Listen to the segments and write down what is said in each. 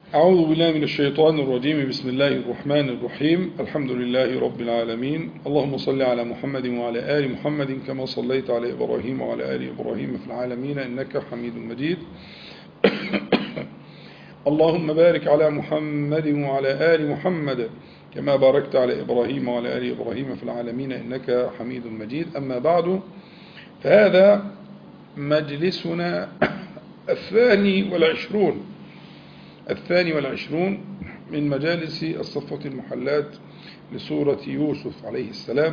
أعوذ بالله من الشيطان الرجيم بسم الله الرحمن الرحيم الحمد لله رب العالمين اللهم صل على محمد وعلى آل محمد كما صليت على إبراهيم وعلى آل إبراهيم في العالمين إنك حميد مجيد اللهم بارك على محمد وعلى آل محمد كما باركت على إبراهيم وعلى آل إبراهيم في العالمين إنك حميد مجيد أما بعد فهذا مجلسنا الثاني والعشرون الثاني والعشرون من مجالس الصفوة المحلات لسورة يوسف عليه السلام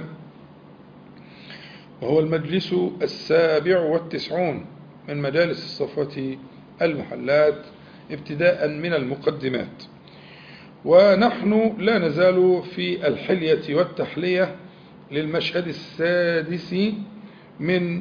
وهو المجلس السابع والتسعون من مجالس الصفوة المحلات ابتداء من المقدمات ونحن لا نزال في الحلية والتحلية للمشهد السادس من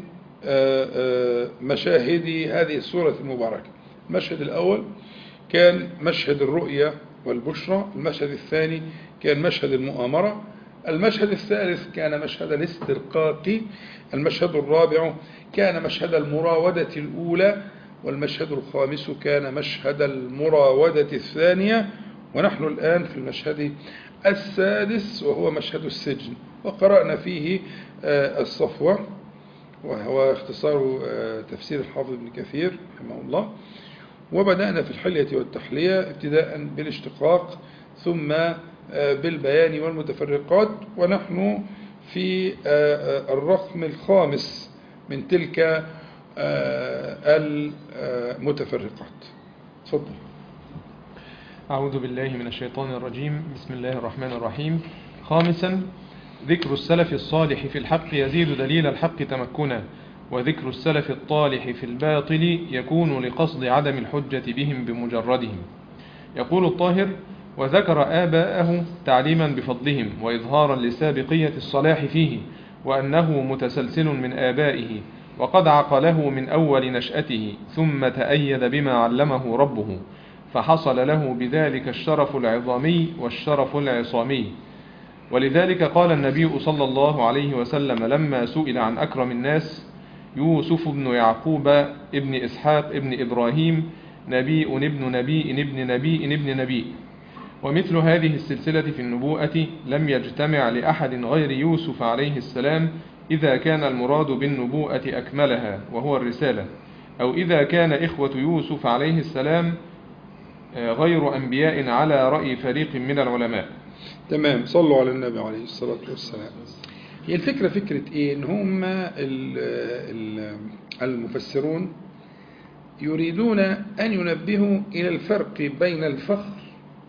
مشاهد هذه السورة المباركة المشهد الأول كان مشهد الرؤية والبشرى المشهد الثاني كان مشهد المؤامرة المشهد الثالث كان مشهد الاسترقاق المشهد الرابع كان مشهد المراودة الأولى والمشهد الخامس كان مشهد المراودة الثانية ونحن الآن في المشهد السادس وهو مشهد السجن وقرأنا فيه الصفوة وهو اختصار تفسير الحافظ ابن كثير رحمه الله وبدأنا في الحلية والتحلية ابتداء بالاشتقاق ثم بالبيان والمتفرقات ونحن في الرقم الخامس من تلك المتفرقات تفضل أعوذ بالله من الشيطان الرجيم بسم الله الرحمن الرحيم خامسا ذكر السلف الصالح في الحق يزيد دليل الحق تمكنا وذكر السلف الطالح في الباطل يكون لقصد عدم الحجة بهم بمجردهم يقول الطاهر وذكر آباءه تعليما بفضلهم وإظهارا لسابقية الصلاح فيه وأنه متسلسل من آبائه وقد عقله من أول نشأته ثم تأيد بما علمه ربه فحصل له بذلك الشرف العظامي والشرف العصامي ولذلك قال النبي صلى الله عليه وسلم لما سئل عن أكرم الناس يوسف بن يعقوب ابن إسحاق ابن إبراهيم نبي ابن نبي ابن نبي ابن نبي ومثل هذه السلسلة في النبوءة لم يجتمع لأحد غير يوسف عليه السلام إذا كان المراد بالنبوءة أكملها وهو الرسالة أو إذا كان إخوة يوسف عليه السلام غير أنبياء على رأي فريق من العلماء تمام صلوا على النبي عليه الصلاة والسلام هي الفكرة فكرة إيه إن هم المفسرون يريدون أن ينبهوا إلى الفرق بين الفخر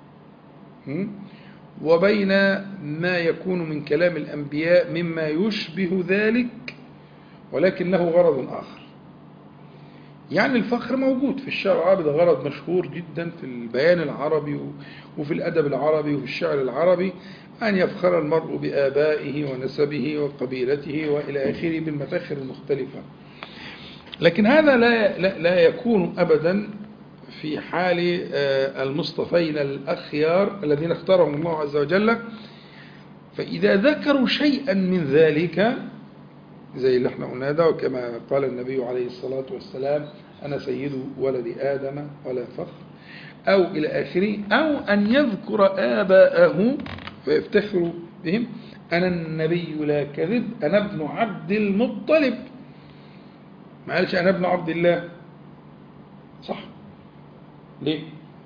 وبين ما يكون من كلام الأنبياء مما يشبه ذلك ولكن له غرض آخر يعني الفخر موجود في الشعر العربي ده غرض مشهور جدا في البيان العربي وفي الأدب العربي وفي الشعر العربي أن يفخر المرء بآبائه ونسبه وقبيلته وإلى آخره بالمفاخر المختلفة لكن هذا لا, لا, لا يكون أبدا في حال المصطفين الأخيار الذين اختارهم الله عز وجل فإذا ذكروا شيئا من ذلك زي اللي احنا قلنا ده وكما قال النبي عليه الصلاة والسلام أنا سيد ولد آدم ولا فخر أو إلى آخره أو أن يذكر آباءه فيفتخروا بهم أنا النبي لا كذب أنا ابن عبد المطلب ما قالش أنا ابن عبد الله صح ليه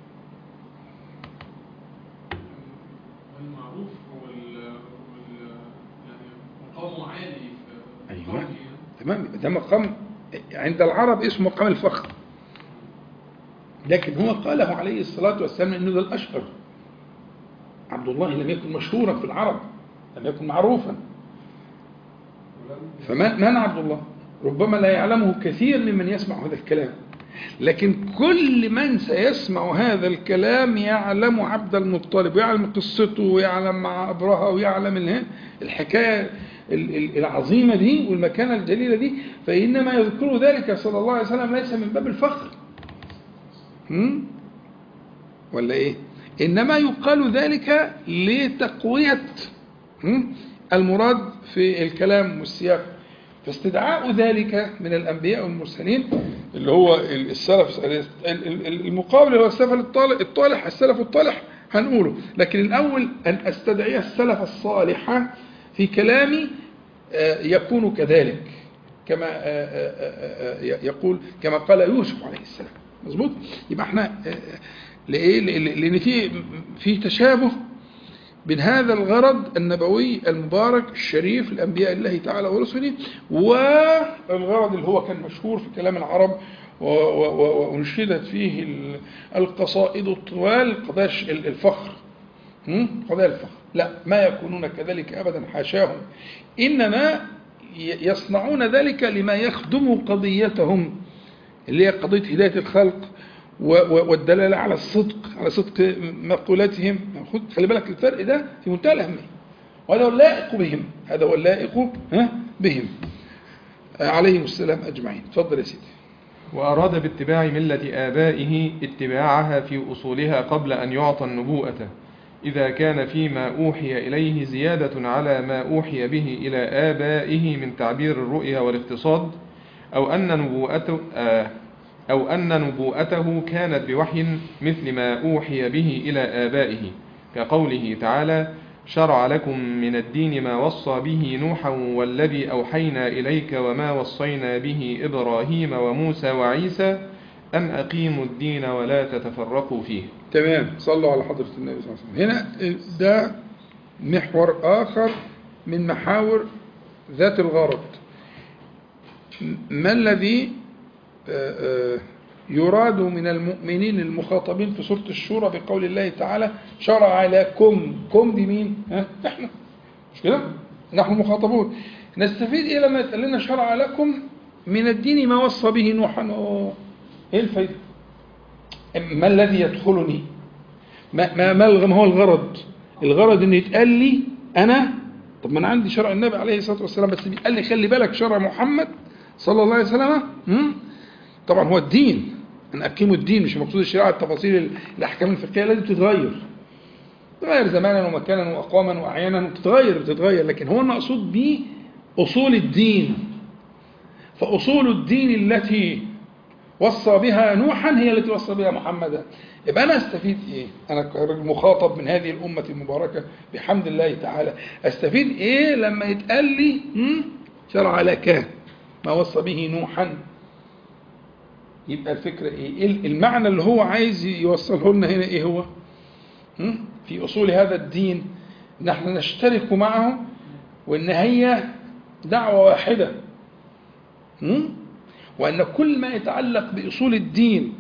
المعروف هو يعني مقامه عالي في أيوة تمام ده مقام عند العرب اسمه مقام الفخر لكن هو قاله عليه الصلاة والسلام أنه ده الأشهر عبد الله لم يكن مشهورا في العرب لم يكن معروفا فمن عبد الله ربما لا يعلمه كثير ممن يسمع هذا الكلام لكن كل من سيسمع هذا الكلام يعلم عبد المطلب ويعلم قصته ويعلم مع أبرهة ويعلم الحكاية العظيمة دي والمكانة الجليلة دي فإنما يذكر ذلك صلى الله عليه وسلم ليس من باب الفخر ولا إيه إنما يقال ذلك لتقوية المراد في الكلام والسياق فاستدعاء ذلك من الأنبياء والمرسلين اللي هو السلف المقابل هو السلف الطالح الطالح السلف الطالح هنقوله لكن الأول أن أستدعي السلف الصالح في كلامي آه، يكون كذلك كما آه، آه، آه، يقول كما قال يوسف عليه السلام مظبوط يبقى احنا آه، لإيه لأن لأن في في تشابه بين هذا الغرض النبوي المبارك الشريف لأنبياء الله تعالى ورسله والغرض اللي هو كان مشهور في كلام العرب و- و- و- وانشدت فيه ال- القصائد الطوال قضايا الش- الفخر هم؟ قضايا الفخر لا ما يكونون كذلك أبدا حاشاهم إنما ي- يصنعون ذلك لما يخدم قضيتهم اللي هي قضية هداية الخلق و- و- والدلالة على الصدق على صدق مقولاتهم خد خلي بالك الفرق ده في منتهى الأهمية وهذا هو اللائق بهم هذا هو اللائق ها بهم آه، عليهم السلام أجمعين تفضل يا سيدي وأراد باتباع ملة آبائه اتباعها في أصولها قبل أن يعطى النبوءة إذا كان فيما أوحي إليه زيادة على ما أوحي به إلى آبائه من تعبير الرؤيا والاقتصاد أو أن نبوءته آه، أو أن نبوءته كانت بوحي مثل ما أوحي به إلى آبائه كقوله تعالى شرع لكم من الدين ما وصى به نوحا والذي أوحينا إليك وما وصينا به إبراهيم وموسى وعيسى أن أقيموا الدين ولا تتفرقوا فيه تمام صلوا على حضرة النبي صلى الله عليه وسلم هنا ده محور آخر من محاور ذات الغرض ما الذي آه، آه، يراد من المؤمنين المخاطبين في سورة الشورى بقول الله تعالى شرع لكم كم دي مين؟ ها؟ احنا مش كده؟ نحن مخاطبون نستفيد ايه لما يتقال لنا شرع لكم من الدين ما وصى به نوحا أوه. ايه الفايده؟ ما الذي يدخلني ما, ما, ما الغ- ما هو الغرض الغرض ان يتقال لي انا طب ما انا عندي شرع النبي عليه الصلاه والسلام بس بيتقال لي خلي بالك شرع محمد صلى الله عليه وسلم هم؟ طبعا هو الدين ان اقيموا الدين مش مقصود الشريعه التفاصيل ال- الاحكام الفقهيه لازم تتغير تتغير زمانا ومكانا واقواما واعيانا بتتغير بتتغير لكن هو المقصود به اصول الدين فاصول الدين التي وصى بها نوحا هي التي وصى بها محمدا يبقى انا استفيد ايه انا كراجل مخاطب من هذه الامه المباركه بحمد الله تعالى استفيد ايه لما يتقال لي هم؟ شرع لك ما وصى به نوحا يبقى الفكره ايه إيه المعنى اللي هو عايز يوصله لنا هنا ايه هو هم؟ في اصول هذا الدين نحن نشترك معه وان هي دعوه واحده هم؟ وأن كل ما يتعلق بأصول الدين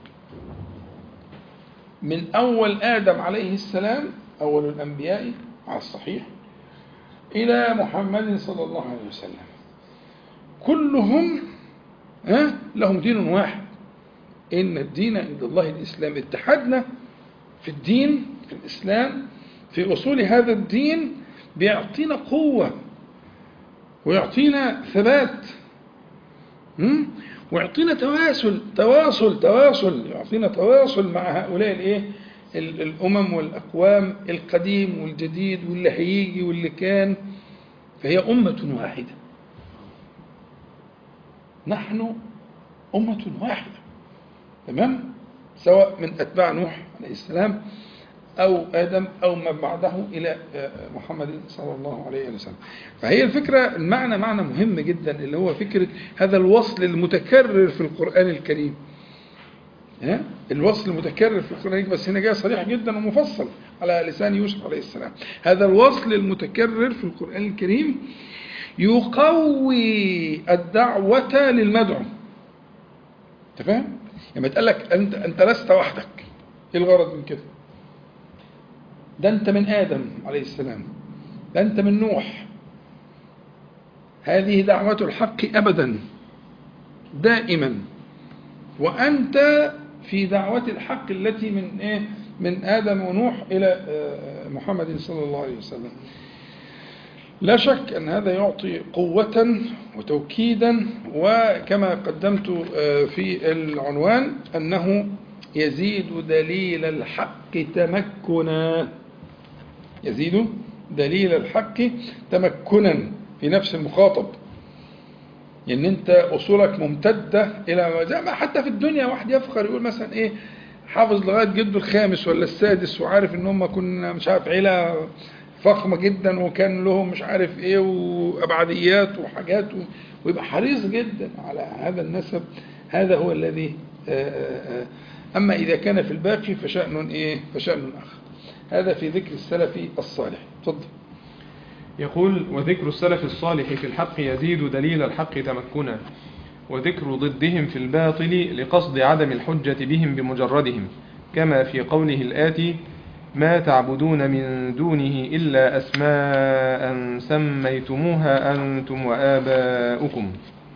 من أول آدم عليه السلام أول الأنبياء على الصحيح إلى محمد صلى الله عليه وسلم كلهم ها لهم دين واحد إن الدين عند الله الإسلام اتحدنا في الدين في الإسلام في أصول هذا الدين بيعطينا قوة ويعطينا ثبات هم؟ ويعطينا تواصل تواصل تواصل يعطينا تواصل مع هؤلاء الايه ال- الامم والاقوام القديم والجديد واللي هيجي واللي كان فهي امه واحده نحن امه واحده تمام سواء من اتباع نوح عليه السلام أو آدم أو ما بعده إلى آه، محمد صلى الله عليه وسلم فهي الفكرة المعنى معنى مهم جدا اللي هو فكرة هذا الوصل المتكرر في القرآن الكريم ها؟ الوصل المتكرر في القرآن الكريم بس هنا جاء صريح جدا ومفصل على لسان يوسف عليه السلام هذا الوصل المتكرر في القرآن الكريم يقوي الدعوة للمدعو انت فاهم؟ لما تقول لك انت انت لست وحدك ايه الغرض من كده؟ ده انت من ادم عليه السلام ده انت من نوح هذه دعوة الحق ابدا دائما وانت في دعوة الحق التي من ايه من ادم ونوح الى آه، محمد صلى الله عليه وسلم لا شك أن هذا يعطي قوة وتوكيدا وكما قدمت آه، في العنوان أنه يزيد دليل الحق تمكنا يزيد دليل الحق تمكنا في نفس المخاطب ان انت اصولك ممتده الى زي ما حتى في الدنيا واحد يفخر يقول مثلا ايه حافظ لغايه جده الخامس ولا السادس وعارف ان هم كنا مش عارف عيله فخمه جدا وكان لهم مش عارف ايه وابعديات وحاجات و- ويبقى حريص جدا على هذا النسب هذا هو الذي آه، آه، آه. اما اذا كان في الباقي فشان ايه فشان اخر هذا في ذكر السلف الصالح تفضل يقول وذكر السلف الصالح في الحق يزيد دليل الحق تمكنا وذكر ضدهم في الباطل لقصد عدم الحجة بهم بمجردهم كما في قوله الآتي ما تعبدون من دونه إلا أسماء سميتموها أنتم وآباؤكم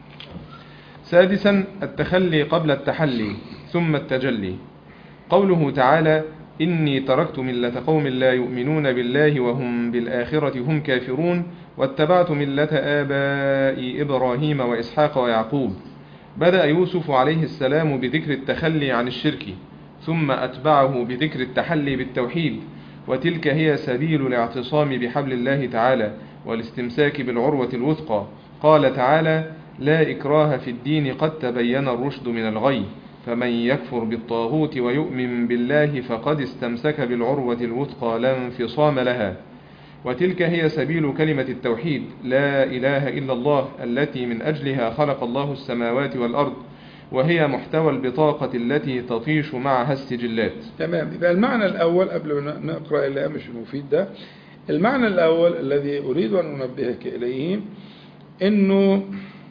سادسا التخلي قبل التحلي ثم التجلي قوله تعالى إني تركت ملة قوم لا يؤمنون بالله وهم بالآخرة هم كافرون واتبعت ملة آبائي إبراهيم وإسحاق ويعقوب بدأ يوسف عليه السلام بذكر التخلي عن الشرك ثم أتبعه بذكر التحلي بالتوحيد وتلك هي سبيل الاعتصام بحبل الله تعالى والاستمساك بالعروة الوثقى قال تعالى لا إكراه في الدين قد تبين الرشد من الغي فمن يكفر بالطاغوت ويؤمن بالله فقد استمسك بالعروة الوثقى لا انفصام لها وتلك هي سبيل كلمة التوحيد لا إله إلا الله التي من أجلها خلق الله السماوات والأرض وهي محتوى البطاقة التي تطيش معها السجلات تمام يبقى المعنى الأول قبل ما نقرأ الهامش المفيد ده المعنى الأول الذي أريد أن أنبهك إليه إنه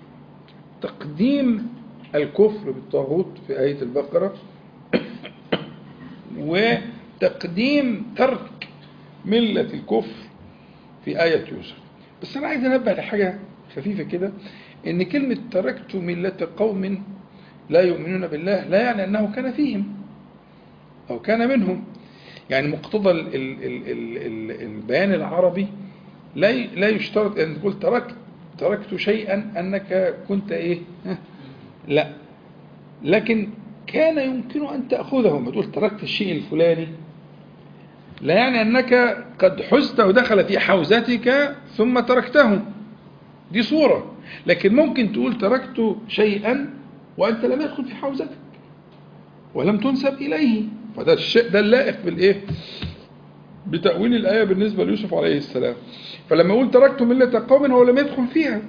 تقديم الكفر بالطاغوت في آية البقرة وتقديم ترك ملة الكفر في آية يوسف بس أنا عايز أنبه لحاجة خفيفة كده إن كلمة تركت ملة قوم لا يؤمنون بالله لا يعني أنه كان فيهم أو كان منهم يعني مقتضى ال ال ال ال ال البيان العربي لا ي- لا يشترط أن تقول تركت تركت شيئا أنك كنت إيه ها؟ لا لكن كان يمكن أن تأخذه ما تقول تركت الشيء الفلاني لا يعني أنك قد حزت ودخل في حوزتك ثم تركته دي صورة لكن ممكن تقول تركت شيئا وأنت لم يدخل في حوزتك ولم تنسب إليه فده الشيء ده اللائق بالإيه بتأويل الآية بالنسبة ليوسف عليه السلام فلما يقول تركت ملة قوم هو لم يدخل فيها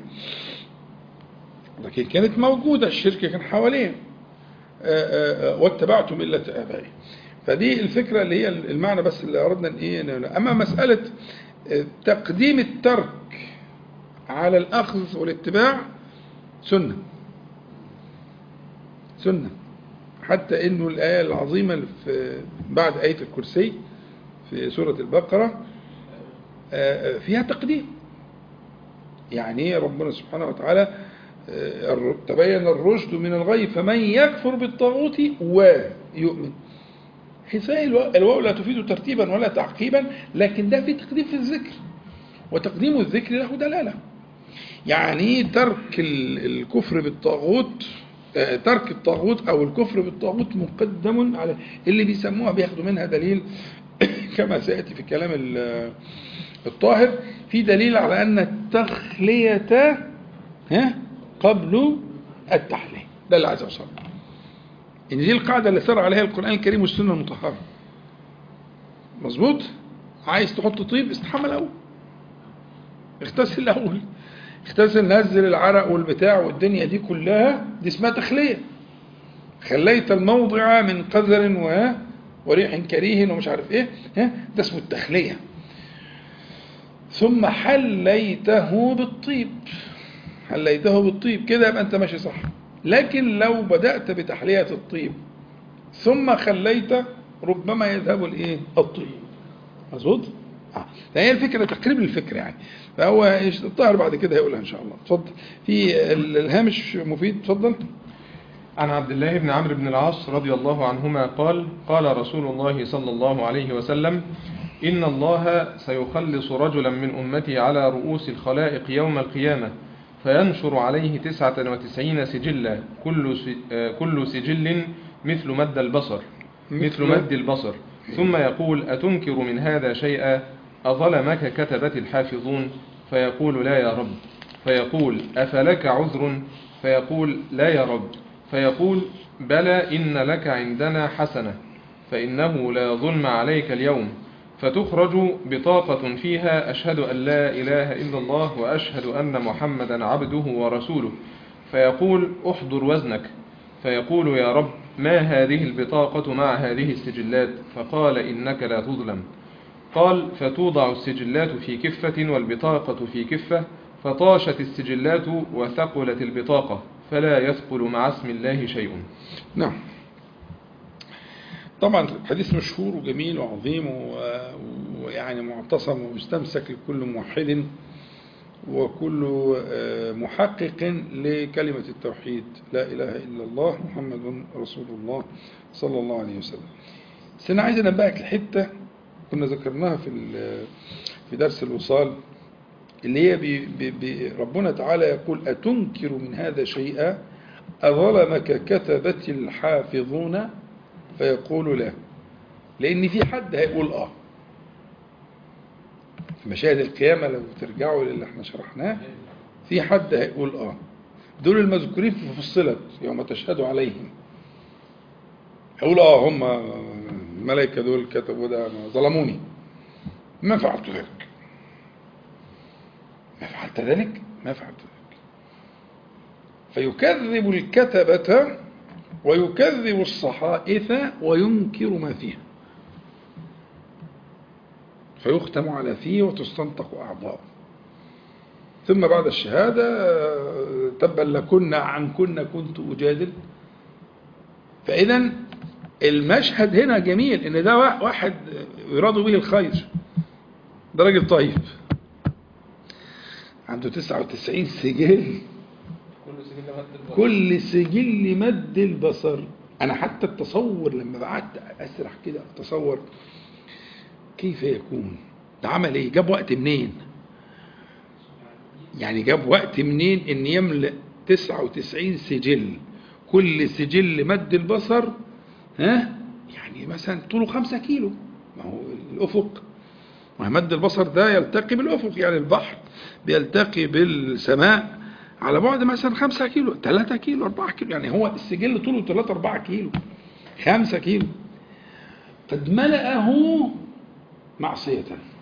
لكن كانت موجودة الشرك كان حواليه آه، آه، آه، واتبعت ملة آبائي فدي الفكرة اللي هي المعنى بس اللي أردنا أن إيه نقوله. أما مسألة آه، تقديم الترك على الأخذ والاتباع سنة سنة حتى انه الآية العظيمة اللي في بعد آية الكرسي في سورة البقرة آه، فيها تقديم يعني إيه ربنا سبحانه وتعالى آه، الر- تبين الرشد من الغي فمن يكفر بالطاغوت ويؤمن حيث الواو الواو لا تفيد ترتيبا ولا تعقيبا لكن ده في تقديم في الذكر وتقديم الذكر له دلالة يعني ترك ال- الكفر بالطاغوت آه، ترك الطاغوت او الكفر بالطاغوت مقدم على اللي بيسموها بياخدوا منها دليل كما سياتي في كلام ال- الطاهر في دليل على ان التخليه ها قبل التحليه ده اللي عايز اوصله ان دي القاعده اللي سار عليها القران الكريم والسنه المطهره مظبوط عايز تحط طيب استحمى الاول اغتسل الاول اغتسل نزل العرق والبتاع والدنيا دي كلها دي اسمها تخليه خليت الموضع من قذر و وريح كريه ومش عارف ايه ها ده اسمه التخليه ثم حليته بالطيب حليته بالطيب كده يبقى انت ماشي صح لكن لو بدأت بتحلية الطيب ثم خليت ربما يذهب الايه الطيب مظبوط اه فهي الفكره تقريب الفكره يعني فهو إيش- الطاهر بعد كده هيقولها ان شاء الله اتفضل في ال- الهامش مفيد اتفضل عن عبد الله بن عمرو بن العاص رضي الله عنهما قال قال رسول الله صلى الله عليه وسلم إن الله سيخلص رجلا من أمتي على رؤوس الخلائق يوم القيامة فينشر عليه تسعة وتسعين سجلا كل, س- آه، كل سجل مثل مد البصر مثل مد البصر ثم يقول أتنكر من هذا شيئا أظلمك كتبت الحافظون فيقول لا يا رب فيقول أفلك عذر فيقول لا يا رب فيقول بلى إن لك عندنا حسنة فإنه لا ظلم عليك اليوم فتخرج بطاقة فيها أشهد أن لا إله إلا الله وأشهد أن محمدا عبده ورسوله فيقول احضر وزنك فيقول يا رب ما هذه البطاقة مع هذه السجلات فقال إنك لا تظلم قال فتوضع السجلات في كفة والبطاقة في كفة فطاشت السجلات وثقلت البطاقة فلا يثقل مع اسم الله شيء نعم طبعا حديث مشهور وجميل وعظيم و- ويعني معتصم ومستمسك لكل موحد وكل آه، محقق لكلمة التوحيد لا إله إلا الله محمد رسول الله صلى الله عليه وسلم بس أنا عايز أنبهك الحتة كنا ذكرناها في ال- في درس الوصال اللي هي بي بي بي ربنا تعالى يقول أتنكر من هذا شيئا أظلمك كتبة الحافظون فيقول لا لأن في حد هيقول آه في مشاهد القيامة لو ترجعوا للي احنا شرحناه في حد هيقول آه دول المذكورين في فصلت يوم تشهد عليهم هيقول آه هم الملائكة دول كتبوا ده ظلموني ما فعلت ذلك ما فعلت ذلك ما فعلت ذلك فيكذب الكتبة ويكذب الصحائف وينكر ما فيها فيختم على فيه وتستنطق أعضاءه ثم بعد الشهادة آه، تبا لكن عن كن كنت أجادل فإذا المشهد هنا جميل إن ده وا- واحد يراد به الخير ده راجل طيب عنده 99 سجل كل سجل مد البصر انا حتى التصور لما قعدت اسرح كده اتصور كيف يكون ده عمل ايه جاب وقت منين يعني جاب وقت منين ان يملأ 99 سجل كل سجل مد البصر ها يعني مثلا طوله خمسة كيلو ما هو الافق ما هو مد البصر ده يلتقي بالافق يعني البحر بيلتقي بالسماء على بعد مثلا خمسة كيلو ثلاثة كيلو أربعة كيلو يعني هو السجل طوله ثلاثة أربعة كيلو خمسة كيلو قد ملأه معصية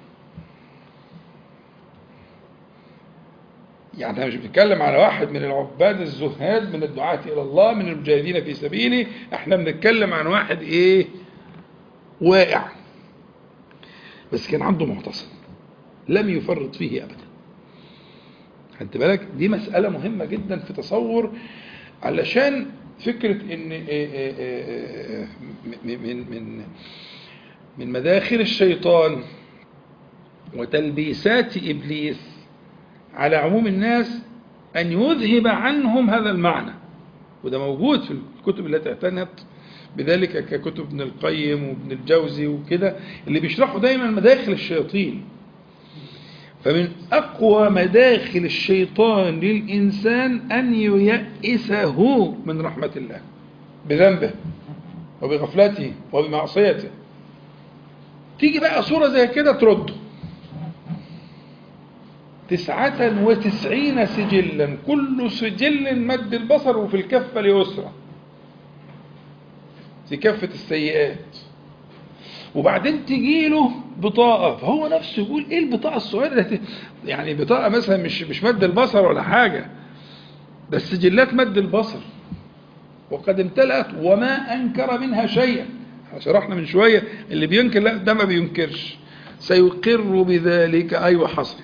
يعني احنا مش بنتكلم على واحد من العباد الزهاد من الدعاة إلى الله من المجاهدين في سبيله احنا بنتكلم عن واحد ايه واقع بس كان عنده معتصم لم يفرط فيه أبدا خدت بالك دي مسألة مهمة جدا في تصور علشان فكرة ان إيه إيه إيه من من من من مداخل الشيطان وتلبيسات ابليس على عموم الناس ان يذهب عنهم هذا المعنى وده موجود في الكتب التي اعتنت بذلك ككتب ابن القيم وابن الجوزي وكده اللي بيشرحوا دايما مداخل الشياطين فمن أقوى مداخل الشيطان للإنسان أن ييأسه من رحمة الله بذنبه وبغفلته وبمعصيته تيجي بقى صورة زي كده ترده تسعة وتسعين سجلا كل سجل مد البصر وفي الكفة اليسرى في كفة السيئات وبعدين تجي له بطاقة فهو نفسه يقول ايه البطاقة الصغيرة دي يعني بطاقة مثلا مش مش مد البصر ولا حاجة ده السجلات مد البصر وقد امتلأت وما أنكر منها شيئا شرحنا من شوية اللي بينكر لا ده ما بينكرش سيقر بذلك أيوة حصل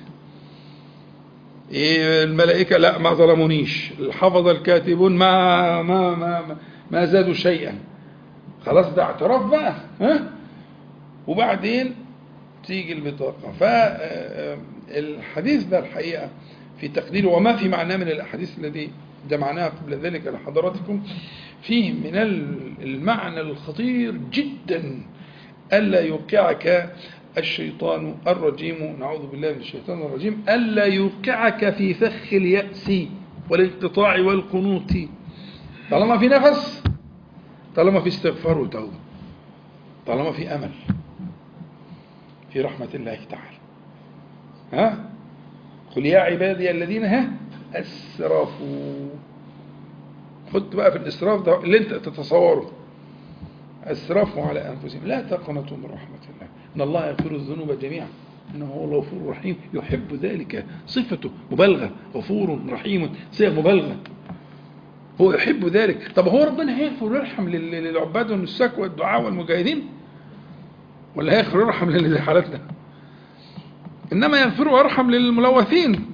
إيه الملائكة لا ما ظلمونيش الحفظ الكاتبون ما ما ما ما, ما زادوا شيئا خلاص ده اعتراف بقى ها وبعدين تيجي البطاقة فالحديث ده الحقيقة في تقديره وما في معناه من الأحاديث الذي جمعناها قبل ذلك لحضراتكم فيه من المعنى الخطير جدا ألا يوقعك الشيطان الرجيم نعوذ بالله من الشيطان الرجيم ألا يوقعك في فخ اليأس والانقطاع والقنوط طالما في نفس طالما في استغفار وتوبة طالما في أمل في رحمة الله تعالى ها قل يا عبادي الذين ها أسرفوا خد بقى في الإسراف ده اللي أنت تتصوره أسرفوا على أنفسهم لا تقنطوا من رحمة الله إن الله يغفر الذنوب جميعا إنه هو الغفور الرحيم يحب ذلك صفته مبالغة غفور رحيم صيغ مبالغة هو يحب ذلك طب هو ربنا هيغفر ويرحم لل- للعباد والنساك والدعاء والمجاهدين ولا هيغفر ويرحم للي زي حالتنا إنما يغفر ويرحم للملوثين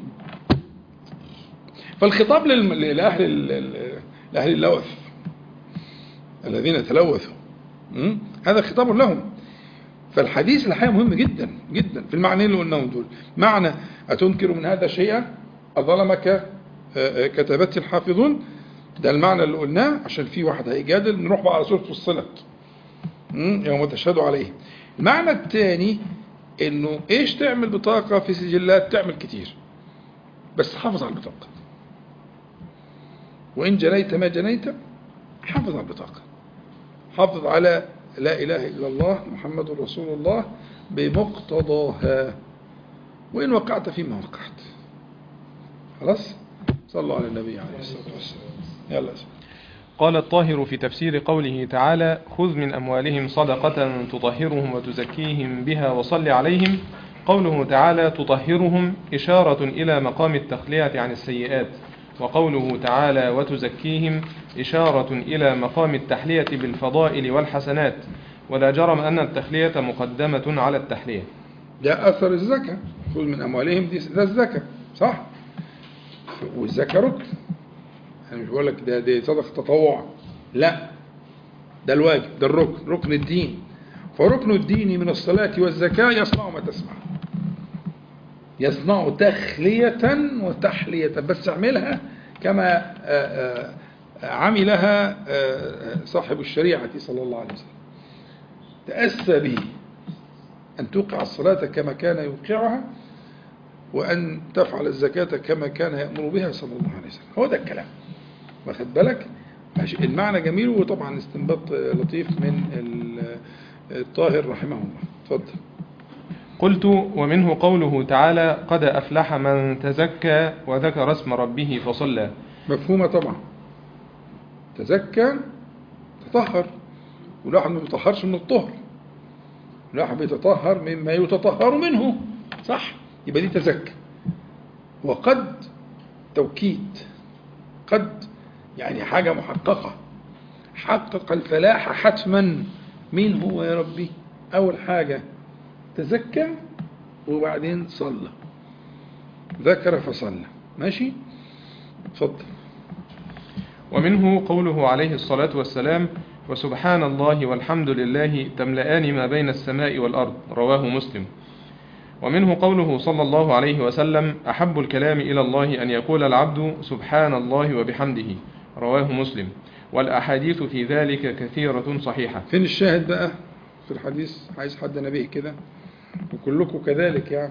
فالخطاب للم- لأهل ال- ال- لأهل اللوث الذين تلوثوا م? هذا خطاب لهم فالحديث الحقيقة مهم جدا جدا في المعنى اللي قلناهم دول معنى أتنكر من هذا شيئا أظلمك آه، آه، كتبت الحافظون ده المعنى اللي قلناه عشان في واحد هيجادل نروح بقى على سورة فصلت م? يوم تشهد عليه المعنى الثاني انه ايش تعمل بطاقة في سجلات تعمل كتير بس حافظ على البطاقة وإن جنيت ما جنيت حافظ على البطاقة حافظ على لا إله إلا الله محمد رسول الله بمقتضاها وإن وقعت فيما وقعت خلاص صلوا على النبي عليه الصلاة والسلام يلا يا سيدي. قال الطاهر في تفسير قوله تعالى خذ من أموالهم صدقة تطهرهم وتزكيهم بها وصل عليهم قوله تعالى تطهرهم إشارة إلى مقام التخلية عن السيئات وقوله تعالى وتزكيهم إشارة إلى مقام التحلية بالفضائل والحسنات ولا جرم أن التخلية مقدمة على التحلية ده أثر الزكاة خذ من أموالهم دي ده الزكاة صح والزكاة ركن أنا مش بقول لك ده دي صدقة تطوع لا ده الواجب ده الركن ركن الدين فركن الدين من الصلاة والزكاة يصنع ما تسمع يصنع تخلية وتحلية بس اعملها كما آه، آه، عملها آه، صاحب الشريعة صلى الله عليه وسلم تأسى به أن توقع الصلاة كما كان يوقعها وأن تفعل الزكاة كما كان يأمر بها صلى الله عليه وسلم هو ده الكلام واخد بالك ماشي. المعنى جميل وطبعا استنباط لطيف من ال- الطاهر رحمه الله اتفضل قلت ومنه قوله تعالى قد أفلح من تزكى وذكر اسم ربه فصلى مفهومة طبعا تزكى تطهر والواحد ما بيطهرش من الطهر الواحد بيتطهر مما يتطهر منه صح يبقى دي تزكى وقد توكيد قد يعني حاجة محققة حقق الفلاح حتما مين هو يا ربي أول حاجة تزكى وبعدين صلى ذكر فصلى ماشي اتفضل ومنه قوله عليه الصلاة والسلام وسبحان الله والحمد لله تملأان ما بين السماء والأرض رواه مسلم ومنه قوله صلى الله عليه وسلم أحب الكلام إلى الله أن يقول العبد سبحان الله وبحمده رواه مسلم والأحاديث في ذلك كثيرة صحيحة فين الشاهد بقى في الحديث عايز حد نبيه كده وكلكم كذلك يعني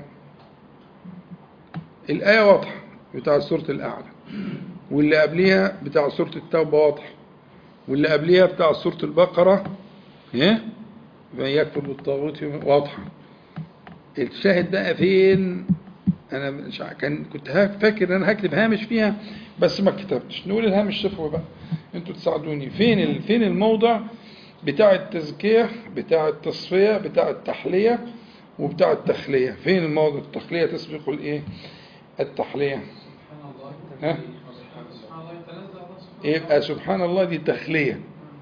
الآية واضحة بتاع سورة الأعلى واللي قبليها بتاع سورة التوبة واضح واللي قبليها بتاع سورة البقرة ايه من يكفر بالطاغوت واضحة الشاهد بقى فين انا مش ع- كان كنت ها- فاكر ان انا هكتب هامش فيها بس ما كتبتش نقول الهامش شوفوا بقى انتوا تساعدوني فين ال- فين الموضع بتاع التزكية بتاع التصفية بتاع التحلية وبتاع التخلية فين الموضع التخلية تسبق الايه التحلية سبحان الله ها؟ سبحان الله يتنزه الله سبحانه يبقى سبحان الله دي تخلية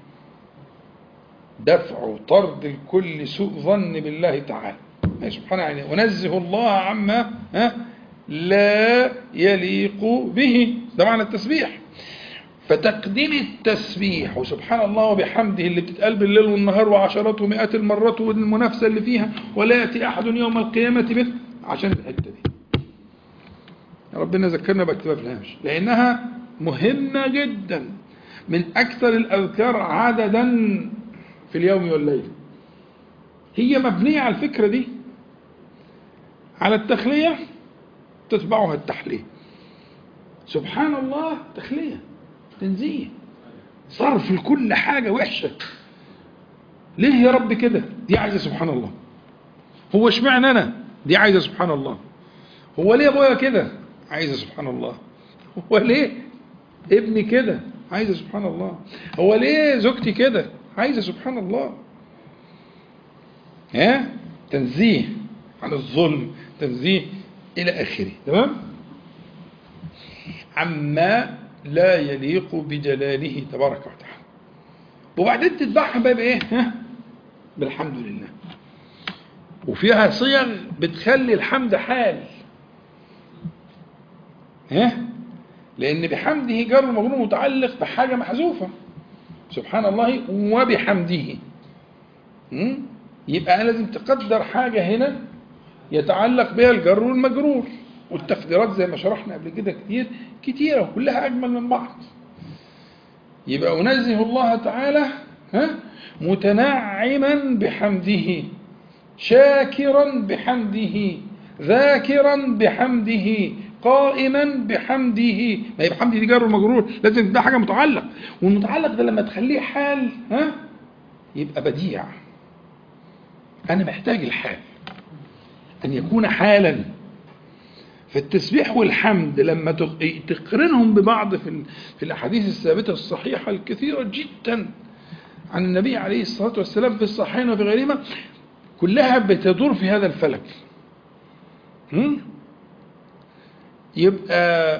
دفع وطرد الكل سوء ظن بالله تعالى يعني سبحانه يعني ونزه الله عما ها لا يليق به ده معنى التسبيح فتقديم التسبيح وسبحان الله وبحمده اللي بتتقال بالليل والنهار وعشرات ومئات المرات والمنافسة اللي فيها ولا يأتي أحد يوم القيامة به عشان الحتة دي ربنا ذكرنا باكتبها في الهامش لأنها مهمة جدا من أكثر الأذكار عددا في اليوم والليل هي مبنية على الفكرة دي على التخلية تتبعها التحلية سبحان الله تخلية تنزيه صرف لكل حاجة وحشة ليه يا رب كده دي عايزة سبحان الله هو اشمعنى أنا دي عايزة سبحان الله هو ليه ابويا كده عايزة سبحان الله هو ليه ابني كده عايزة سبحان الله هو ليه زوجتي كده عايزة سبحان الله ها تنزيه عن الظلم تنزيه إلى آخره تمام عما لا يليق بجلاله تبارك وتعالى وبعدين تتبعها بقى بايه ها بالحمد لله وفيها صيغ بتخلي الحمد حال ها لان بحمده جر المجرور متعلق بحاجه محذوفه سبحان الله وبحمده م? يبقى لازم تقدر حاجه هنا يتعلق بها الجر والمجرور والتقديرات زي ما شرحنا قبل كده كتير كتيره وكلها اجمل من بعض يبقى أنزه الله تعالى ها متنعما بحمده شاكرا بحمده ذاكرا بحمده قائما بحمده ما هي بحمده دي جار ومجرور لازم ده حاجه متعلق والمتعلق ده لما تخليه حال ها يبقى بديع انا محتاج الحال ان يكون حالا فالتسبيح والحمد لما تقرنهم ببعض في في الاحاديث الثابته الصحيحه الكثيره جدا عن النبي عليه الصلاه والسلام في الصحيحين وفي غيرهما كلها بتدور في هذا الفلك يبقى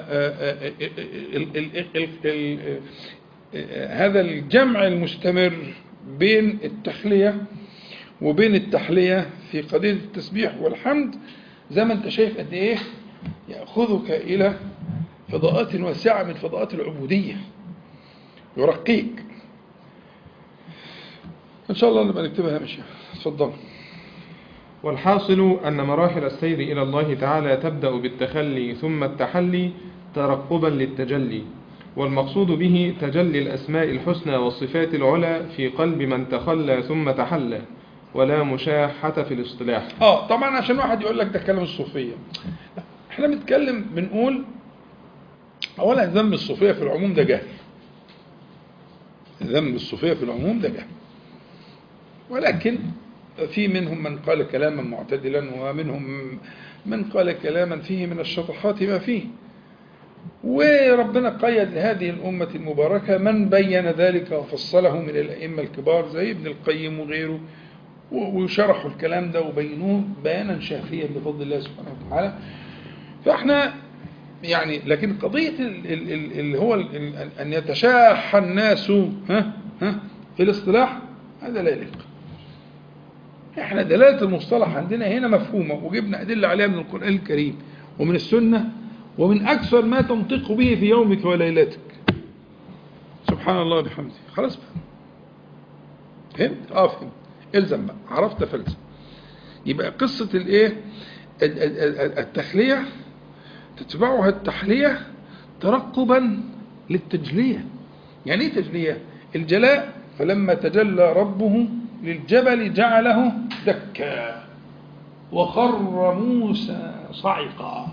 هذا الجمع المستمر بين التخليه وبين التحليه في قضيه التسبيح والحمد زي ما انت شايف قد ايه يأخذك إلى فضاءات واسعة من فضاءات العبودية يرقيك إن شاء الله نبقى نكتبها ماشي تفضل والحاصل أن مراحل السير إلى الله تعالى تبدأ بالتخلي ثم التحلي ترقبا للتجلي والمقصود به تجلي الأسماء الحسنى والصفات العلى في قلب من تخلى ثم تحلى ولا مشاحة في الاصطلاح اه طبعا عشان واحد يقول لك ده كلام الصوفية احنا بنتكلم بنقول اولا ذم الصوفية في العموم ده جهل ذم الصوفية في العموم ده جهل ولكن في منهم من قال كلاما معتدلا ومنهم من قال كلاما فيه من الشطحات ما فيه وربنا قيد لهذه الأمة المباركة من بين ذلك وفصله من الأئمة الكبار زي ابن القيم وغيره وشرحوا الكلام ده وبينوه بيانا شافيا بفضل الله سبحانه وتعالى فاحنا يعني لكن قضية اللي هو أن يتشاح الناس ها ها في الاصطلاح هذا لا يليق احنا دلالة المصطلح عندنا هنا مفهومة وجبنا أدلة عليها من القرآن الكريم ومن السنة ومن أكثر ما تنطق به في يومك وليلتك سبحان الله بحمده خلاص بقى فهمت؟ اه فهمت الزم بقى عرفت فلزم يبقى قصة الايه التخلية تتبعها التحلية ترقبا للتجلية يعني ايه تجلية الجلاء فلما تجلى ربه للجبل جعله دكا وخر موسى صعقا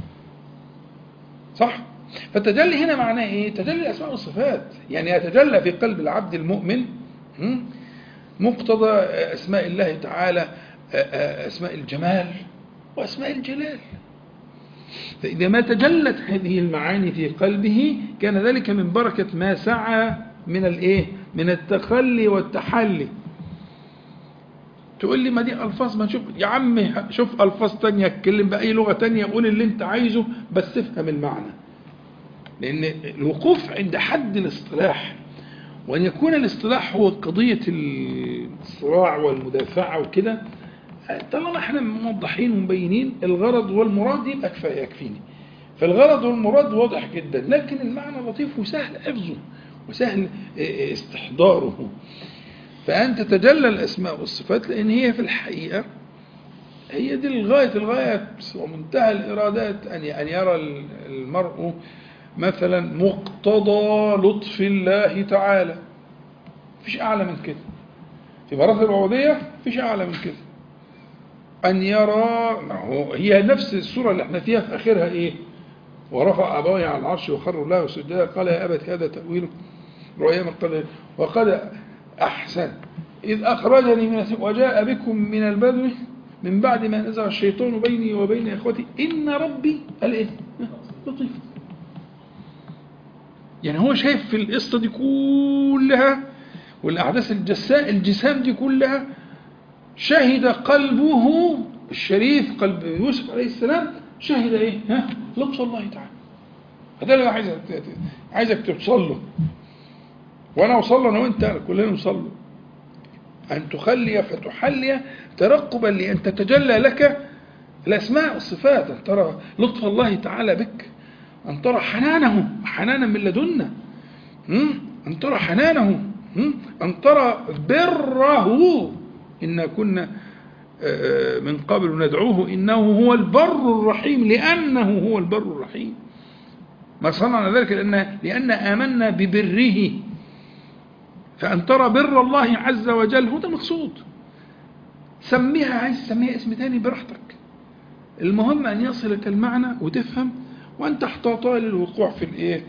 صح فالتجلي هنا معناه ايه تجلي الاسماء والصفات يعني يتجلى في قلب العبد المؤمن مقتضى اسماء الله تعالى اسماء الجمال واسماء الجلال فاذا ما تجلت هذه المعاني في قلبه كان ذلك من بركه ما سعى من الايه من التخلي والتحلي تقول لي ما دي الفاظ ما نشوف يا عم شوف الفاظ تانية اتكلم باي لغه تانية قول اللي انت عايزه بس افهم المعنى لان الوقوف عند حد الاصطلاح وان يكون الاصطلاح هو قضيه الصراع والمدافعه وكده طالما احنا موضحين ومبينين الغرض والمراد يبقى كفايه يكفيني فالغرض والمراد واضح جدا لكن المعنى لطيف وسهل حفظه وسهل استحضاره فأن تتجلى الأسماء والصفات لأن هي في الحقيقة هي دي الغاية الغاية ومنتهى الإرادات أن أن يرى المرء مثلا مقتضى لطف الله تعالى مفيش أعلى من كده في مراتب العبودية مفيش أعلى من كده أن يرى هو هي نفس السورة اللي احنا فيها في آخرها إيه ورفع أبويه على العرش وخروا له سجدا قال يا أبت هذا تأويل رؤيا من قبل وقد أحسن إذ أخرجني من السجن وجاء بكم من البدو من بعد ما نزع الشيطان بيني وبين إخوتي إن ربي قال إيه لطيف يعني هو شايف في القصة دي كلها والأحداث الجساء الجسام دي كلها شهد قلبه الشريف قلب يوسف عليه السلام شهد ايه؟ ها؟ لطف الله تعالى هذا اللي عايزك عايزك توصل له وانا اوصل له انا وانت كلنا نوصل له ان تخلي فتحلي ترقبا لان تتجلى لك الاسماء والصفات ان ترى لطف الله تعالى بك ان ترى حنانه حنانا من لدنا م? ان ترى حنانه م? ان ترى بره انا كنا آه، من قبل ندعوه انه هو البر الرحيم لانه هو البر الرحيم ما صنعنا ذلك لأن, لأن آمنا ببره فأن ترى بر الله عز وجل هو ده المقصود سميها عايز تسميها اسم تاني براحتك المهم أن يصلك المعنى وتفهم وأنت احتاطا للوقوع في الإيه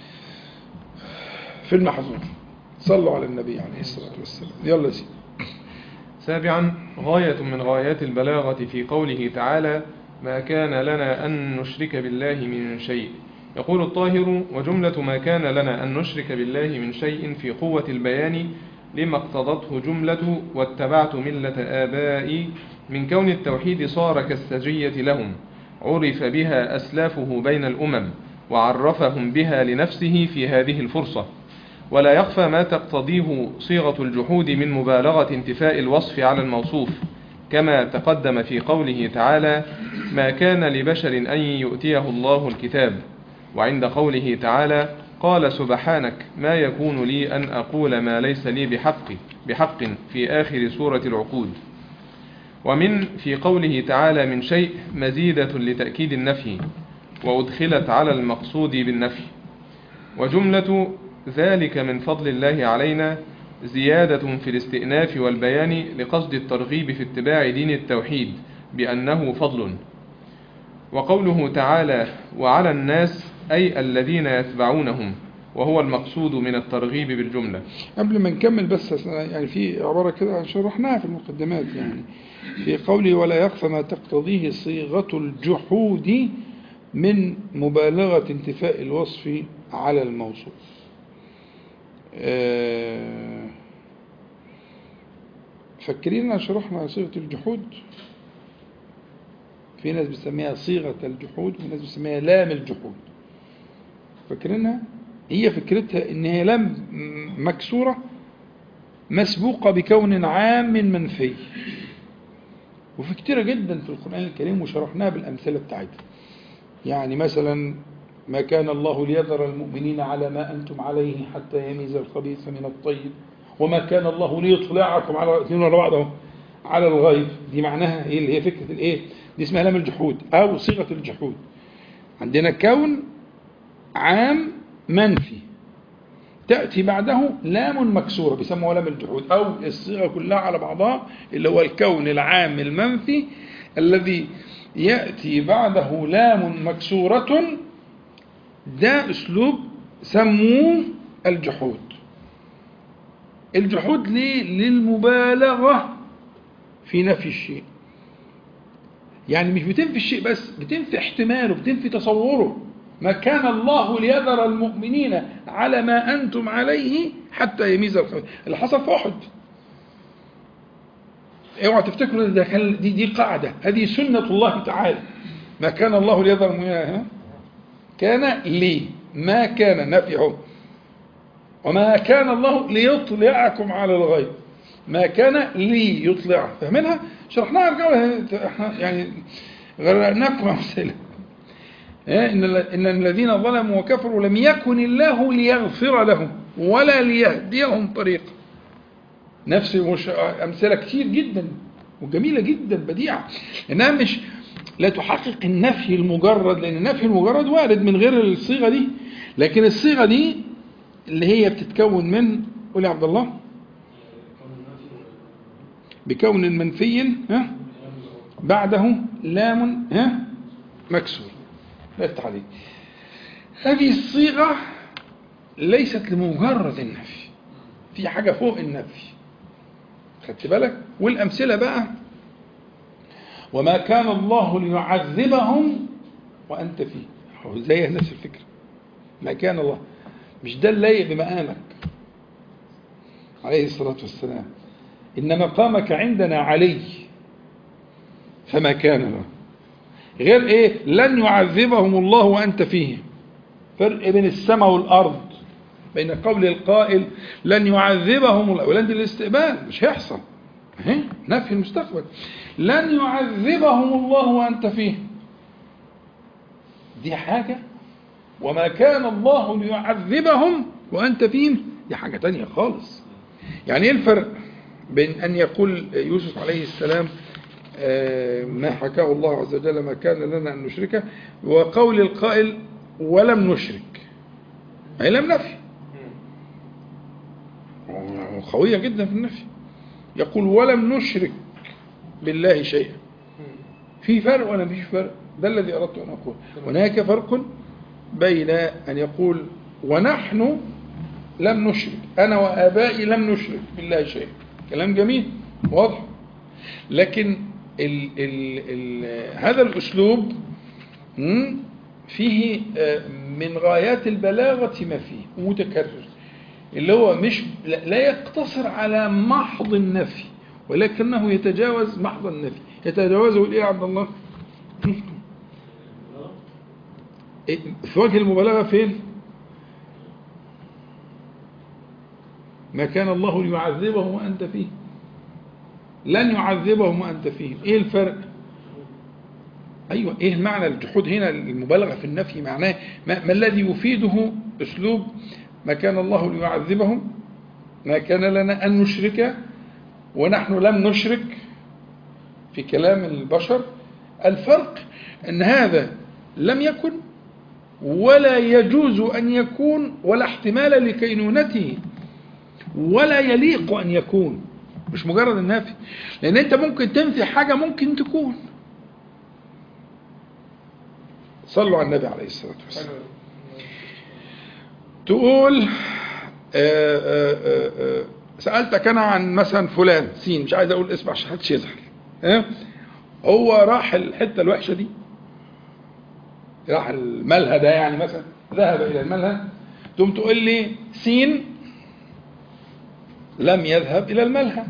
في المحظور صلوا على النبي عليه الصلاة والسلام يلا يا سيدي سابعا غاية من غايات البلاغة في قوله تعالى ما كان لنا أن نشرك بالله من شيء يقول الطاهر وجملة ما كان لنا أن نشرك بالله من شيء في قوة البيان لما اقتضته جملة واتبعت ملة آبائي من كون التوحيد صار كالسجية لهم عرف بها أسلافه بين الأمم وعرفهم بها لنفسه في هذه الفرصة ولا يخفى ما تقتضيه صيغة الجحود من مبالغة انتفاء الوصف على الموصوف كما تقدم في قوله تعالى ما كان لبشر أن يؤتيه الله الكتاب وعند قوله تعالى قال سبحانك ما يكون لي أن أقول ما ليس لي بحق بحق في آخر سورة العقود ومن في قوله تعالى من شيء مزيدة لتأكيد النفي وأدخلت على المقصود بالنفي وجملة ذلك من فضل الله علينا زيادة في الاستئناف والبيان لقصد الترغيب في اتباع دين التوحيد بأنه فضل وقوله تعالى وعلى الناس أي الذين يتبعونهم وهو المقصود من الترغيب بالجملة قبل ما نكمل بس يعني في عبارة كده شرحناها في المقدمات يعني في قوله ولا يخفى ما تقتضيه صيغة الجحود من مبالغة انتفاء الوصف على الموصوف آه، فاكرين ان شرحنا صيغة الجحود في ناس بتسميها صيغة الجحود وفي ناس بتسميها لام الجحود فاكرينها هي فكرتها ان هي لام مكسورة مسبوقة بكون عام منفي وفي كتيرة جدا في القرآن الكريم وشرحناها بالأمثلة بتاعتها يعني مثلا ما كان الله ليذر المؤمنين على ما أنتم عليه حتى يميز الخبيث من الطيب وما كان الله ليطلعكم على اثنين ولا بعض على الغيب دي معناها ايه اللي هي فكرة الايه دي اسمها لام الجحود او صيغة الجحود عندنا كون عام منفي تأتي بعده لام مكسورة بيسموها لام الجحود أو الصيغة كلها على بعضها اللي هو الكون العام المنفي الذي يأتي بعده لام مكسورة ده أسلوب سموه الجحود الجحود ليه؟ للمبالغة في نفي الشيء يعني مش بتنفي الشيء بس بتنفي احتماله بتنفي تصوره ما كان الله ليذر المؤمنين على ما أنتم عليه حتى يميز الخبيث اللي حصل في أحد اوعى تفتكروا ده كان دي دي قاعدة هذه سنة الله تعالى ما كان الله ليذر المؤمنين ها؟ كان لي ما كان نفيه وما كان الله ليطلعكم على الغيب ما كان لي يطلع فاهمينها شرحناها احنا يعني غرقناكم امثله إن إن الذين ظلموا وكفروا لم يكن الله ليغفر لهم ولا ليهديهم طريقا نفس مش أمثلة كتير جدا وجميلة جدا بديعة إنها مش لا تحقق النفي المجرد لأن النفي المجرد وارد من غير الصيغة دي لكن الصيغة دي اللي هي بتتكون من قول يا عبد الله بكون منفي ها بعده لام ها مكسور لا يفتح عليك هذه الصيغة ليست لمجرد النفي في حاجة فوق النفي خدت بالك والأمثلة بقى وما كان الله ليعذبهم وأنت فيه زي نفس الفكرة ما كان الله مش ده اللايق بمقامك عليه الصلاة والسلام إن مقامك عندنا علي فما كان له غير إيه لن يعذبهم الله وأنت فيهم فرق بين السماء والأرض بين قول القائل لن يعذبهم الله ولن دي الاستقبال مش هيحصل اهي نفي المستقبل لن يعذبهم الله وأنت فيهم دي حاجة وما كان الله ليعذبهم وأنت فيهم دي حاجة تانية خالص يعني ايه الفرق بين أن يقول يوسف عليه السلام آه، ما حكاه الله عز وجل ما كان لنا أن نشركه وقول القائل ولم نشرك أي لم نفي قوية جدا في النفي يقول ولم نشرك بالله شيئا في فرق ولا مفيش فرق ده الذي أردت أن أقول هناك فرق بين أن يقول ونحن لم نشرك أنا وآبائي لم نشرك بالله شيئا كلام جميل واضح لكن ال ال ال هذا الأسلوب مم، فيه آه، من غايات البلاغة ما فيه متكرر اللي هو مش لا لا يقتصر على محض النفي ولكنه يتجاوز محض النفي يتجاوزه الايه يا عبد الله إيه، في وجه المبالغة فين ما كان الله ليعذبهم وأنت فيه لن يعذبهم وأنت فيهم إيه الفرق أيوة إيه معنى الجحود هنا المبالغة في النفي معناه ما, ما الذي يفيده أسلوب ما كان الله ليعذبهم ما كان لنا أن نشرك ونحن لم نشرك في كلام البشر الفرق أن هذا لم يكن ولا يجوز أن يكون ولا احتمال لكينونته ولا يليق أن يكون مش مجرد النفي لأن أنت ممكن تنفي حاجة ممكن تكون صلوا على النبي عليه الصلاة والسلام تقول آآ آآ آآ سألتك أنا عن مثلا فلان سين مش عايز أقول اسم عشان محدش يزعل ها؟ هو راح الحتة الوحشة دي راح الملهى ده يعني مثلا ذهب إلى الملهى تقوم تقول لي سين لم يذهب إلى الملهى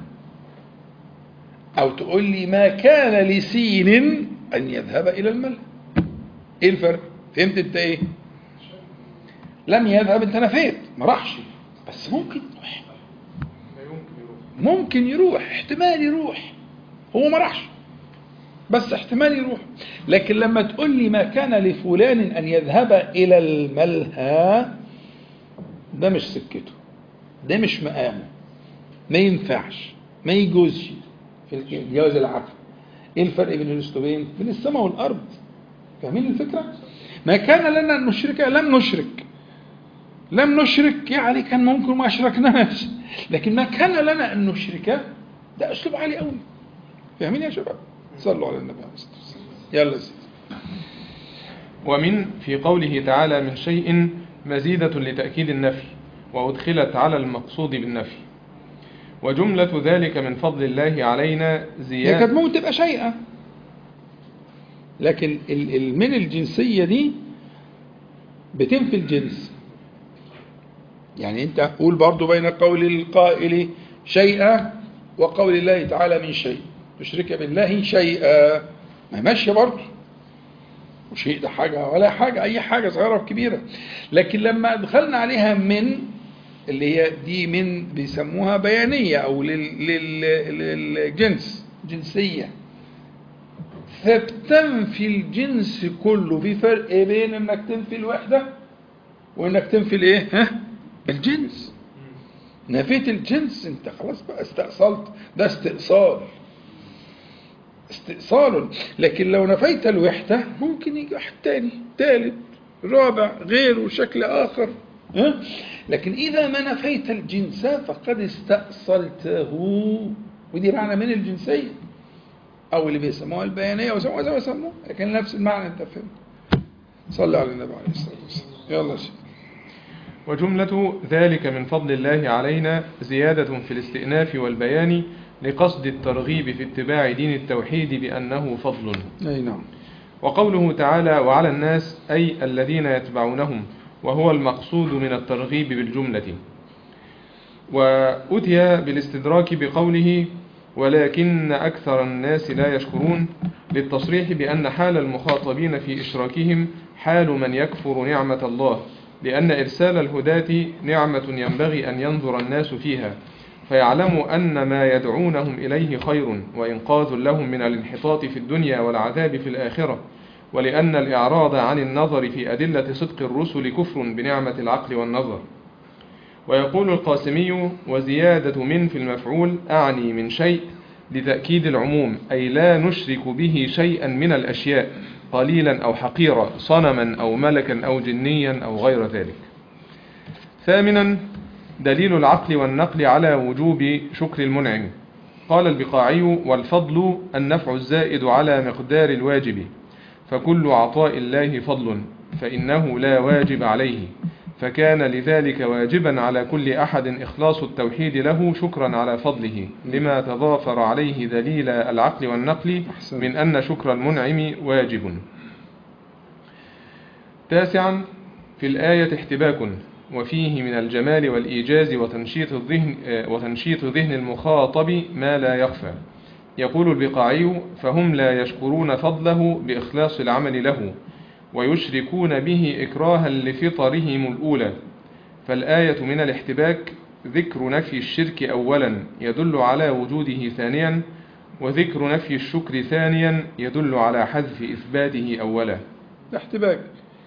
أو تقول لي ما كان لسين أن يذهب إلى الملهى إيه الفرق؟ فهمت أنت إيه؟ لم يذهب أنت نفيت ما راحش بس ممكن يروح لا يمكن يروح ممكن يروح احتمال يروح هو ما راحش بس احتمال يروح لكن لما تقول لي ما كان لفلان أن يذهب إلى الملهى ده مش سكته ده مش مقامه ما ينفعش ما يجوزش في الجواز العقل ايه الفرق بين الاسلوبين بين السماء والارض فاهمين الفكره ما كان لنا ان نشرك لم نشرك لم نشرك يعني كان ممكن ما اشركناش لكن ما كان لنا ان نشرك ده اسلوب عالي قوي فاهمين يا شباب صلوا على النبي عليه الصلاه والسلام يلا يا سيدي ومن في قوله تعالى من شيء مزيدة لتأكيد النفي وأدخلت على المقصود بالنفي وجملة ذلك من فضل الله علينا هي كانت زيادة ممكن تبقى شيئة لكن ال- ال- من الجنسية دي بتنفي الجنس يعني انت قول برضو بين قول القائل شيئا وقول الله تعالى من شيء تشرك بالله شيئا ما ماشية برضو وشيء ده حاجة ولا حاجة أي حاجة صغيرة وكبيرة لكن لما دخلنا عليها من اللي هي دي من بيسموها بيانية أو لل- لل- للجنس جنسية فبتنفي الجنس كله في فرق بين انك تنفي الوحدة وانك تنفي الايه ها الجنس نفيت الجنس انت خلاص بقى استأصلت ده استئصال استئصال لكن لو نفيت الوحدة ممكن يجي واحد تاني تالت رابع غيره شكل آخر ها؟ لكن إذا ما نفيت الجنس فقد استأصلته ودي معنى من الجنسية أو اللي بيسموها البيانية ويسموها زي ما يسموها لكن نفس المعنى أنت فهمت صلى على النبي عليه الصلاة والسلام يلا يا سيدي وجملة ذلك من فضل الله علينا زيادة في الاستئناف والبيان لقصد الترغيب في اتباع دين التوحيد بأنه فضل أي نعم وقوله تعالى وعلى الناس أي الذين يتبعونهم وهو المقصود من الترغيب بالجملة وأتي بالاستدراك بقوله ولكن أكثر الناس لا يشكرون للتصريح بأن حال المخاطبين في إشراكهم حال من يكفر نعمة الله لأن إرسال الهداة نعمة ينبغي أن ينظر الناس فيها فيعلموا أن ما يدعونهم إليه خير وإنقاذ لهم من الانحطاط في الدنيا والعذاب في الآخرة ولأن الإعراض عن النظر في أدلة صدق الرسل كفر بنعمة العقل والنظر ويقول القاسمي وزيادة من في المفعول أعني من شيء لتأكيد العموم أي لا نشرك به شيئا من الأشياء قليلا أو حقيرا صنما أو ملكا أو جنيا أو غير ذلك ثامنا دليل العقل والنقل على وجوب شكر المنعم قال البقاعي والفضل النفع الزائد على مقدار الواجب فكل عطاء الله فضل فإنه لا واجب عليه فكان لذلك واجبا على كل أحد إخلاص التوحيد له شكرا على فضله لما تضافر عليه دليل العقل والنقل أحسن. من أن شكر المنعم واجب تاسعا في الآية احتباك وفيه من الجمال والإيجاز وتنشيط الذهن, آه، وتنشيط ذهن المخاطب ما لا يخفى يقول البقاعي فهم لا يشكرون فضله بإخلاص العمل له ويشركون به إكراها لفطرهم الأولى فالآية من الاحتباك ذكر نفي الشرك أولا يدل على وجوده ثانيا وذكر نفي الشكر ثانيا يدل على حذف إثباته أولا الاحتباك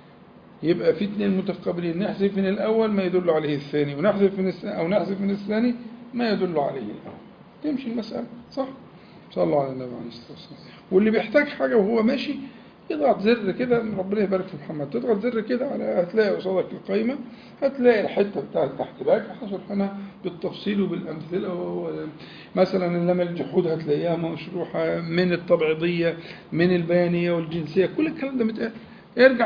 يبقى في اثنين متقابلين نحذف من الأول ما يدل عليه الثاني ونحذف من الثاني أو نحذف من الثاني ما يدل عليه الأول تمشي المسألة صح؟ صلى الله على النبي عليه الصلاة والسلام واللي بيحتاج حاجة وهو ماشي يضغط زر كده ربنا يبارك في محمد تضغط زر كده على هتلاقي قصادك القايمة هتلاقي الحتة بتاعة الاحتباك احنا شرحناها بالتفصيل وبالأمثلة وهو مثلا إنما الجحود هتلاقيها مشروحة من التبعيضية من البيانية والجنسية كل الكلام ده متقال ارجع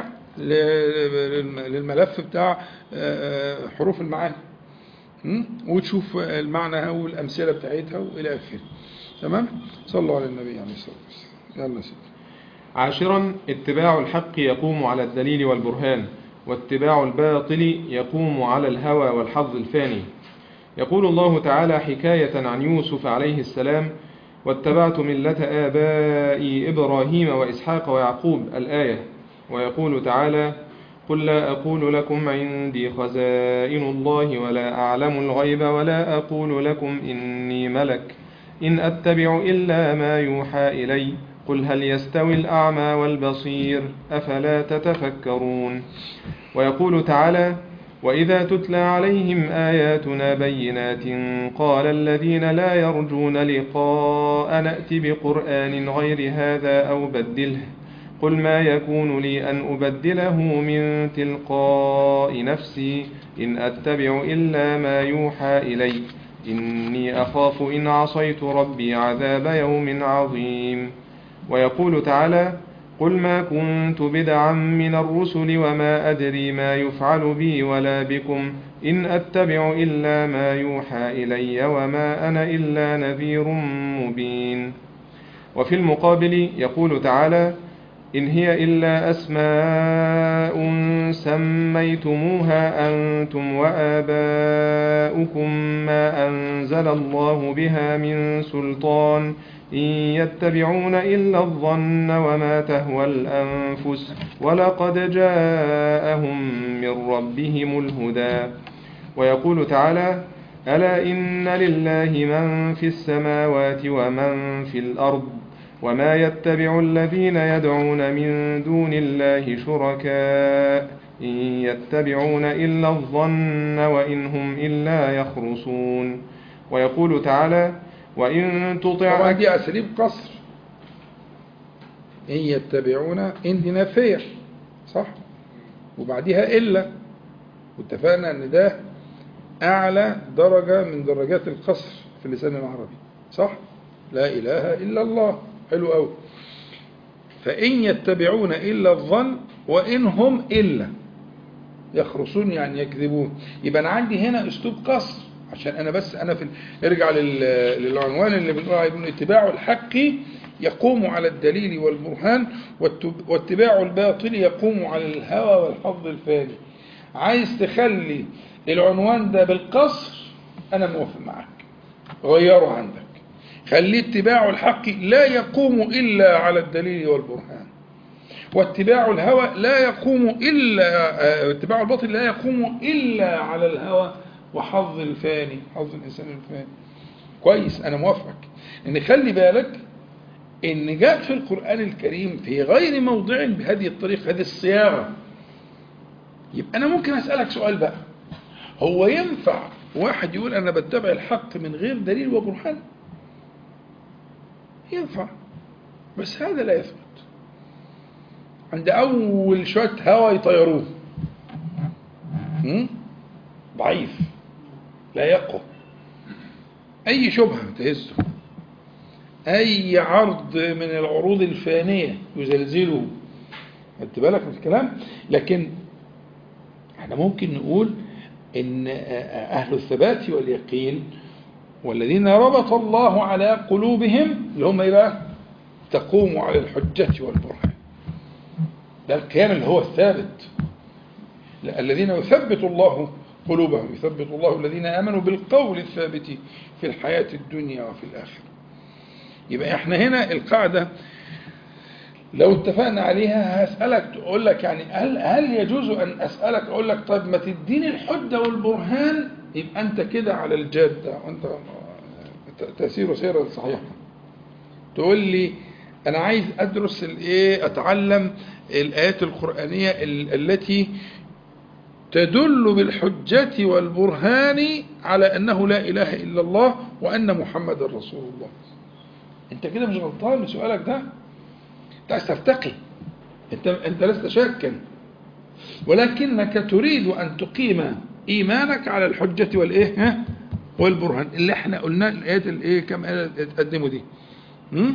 للم- للملف بتاع آه، حروف المعاني م? وتشوف المعنى والأمثلة بتاعتها وإلى آخره تمام صلوا على النبي عليه الصلاة والسلام يلا سيدي عاشرا اتباع الحق يقوم على الدليل والبرهان واتباع الباطل يقوم على الهوى والحظ الفاني يقول الله تعالى حكاية عن يوسف عليه السلام واتبعت ملة آبائي إبراهيم وإسحاق ويعقوب الآية ويقول تعالى قل لا أقول لكم عندي خزائن الله ولا أعلم الغيب ولا أقول لكم إني ملك إن أتبع إلا ما يوحى إلي قل هل يستوي الأعمى والبصير أفلا تتفكرون ويقول تعالى وإذا تتلى عليهم آياتنا بينات قال الذين لا يرجون لقاء نأت بقرآن غير هذا أو بدله قل ما يكون لي أن أبدله من تلقاء نفسي إن أتبع إلا ما يوحى إلي إني أخاف إن عصيت ربي عذاب يوم عظيم ويقول تعالى قل ما كنت بدعا من الرسل وما أدري ما يفعل بي ولا بكم إن أتبع إلا ما يوحى إلي وما أنا إلا نذير مبين وفي المقابل يقول تعالى إن هي إلا أسماء سميتموها أنتم وآباؤكم ما أنزل الله بها من سلطان إن يتبعون إلا الظن وما تهوى الأنفس ولقد جاءهم من ربهم الهدى ويقول تعالى ألا إن لله من في السماوات ومن في الأرض وما يتبع الذين يدعون من دون الله شركاء إن يتبعون إلا الظن وإن هم إلا يخرصون ويقول تعالى وإن طبعا تطع دي أساليب قصر إن يتبعون إن دي نافية صح وبعديها إلا واتفقنا أن ده أعلى درجة من درجات القصر في اللسان العربي صح لا إله إلا الله حلو أوي فإن يتبعون إلا الظن وإن هم إلا يخرصون يعني يكذبون يبقى أنا عندي هنا أسلوب قصر عشان أنا بس أنا في ارجع لل- للعنوان اللي بنقول عليه بنقول اتباع الحق يقوم على الدليل والبرهان والتب- واتباع الباطل يقوم على الهوى والحظ الفاني عايز تخلي العنوان ده بالقصر أنا موافق معاك غيره عندك خليه اتباع الحق لا يقوم إلا على الدليل والبرهان واتباع الهوى لا يقوم إلا آه، اتباع الباطل لا يقوم إلا على الهوى وحظ الفاني حظ الإنسان الفاني كويس أنا موافقك إن خلي بالك إن جاء في القرآن الكريم في غير موضع بهذه الطريقة هذه الصياغة يبقى أنا ممكن أسألك سؤال بقى هو ينفع واحد يقول أنا بتبع الحق من غير دليل وبرهان ينفع بس هذا لا يثبت عند أول شوية هوا يطيروه هم؟ ضعيف لا يقوى أي شبهة تهزه أي عرض من العروض الفانية يزلزله خدت بالك من الكلام لكن احنا ممكن نقول ان أهل الثبات واليقين والذين ربط الله على قلوبهم اللي هم ايه بقى تقوم على الحجة والبرهان ده القيام اللي هو الثابت الذين يثبت الله قلوبهم يثبت الله الذين آمنوا بالقول الثابت في الحياة الدنيا وفي الآخرة يبقى احنا هنا القاعدة لو اتفقنا عليها هسألك تقول لك يعني هل, هل يجوز أن أسألك أقول لك طيب ما تديني الحجة والبرهان يبقى أنت كده على الجادة وأنت تسير سيرا صحيحة تقول لي أنا عايز أدرس الإيه أتعلم الآيات القرآنية ال- التي تدل بالحجة والبرهان على أنه لا إله إلا الله وأن محمد رسول الله أنت كده مش غلطان بسؤالك ده أنت عايز ترتقي أنت, أنت لست شاكا ولكنك تريد أن تقيم إيمانك على الحجة والإيه ها؟ والبرهان اللي احنا قلنا الآيات الإيه كم آية تقدموا دي م?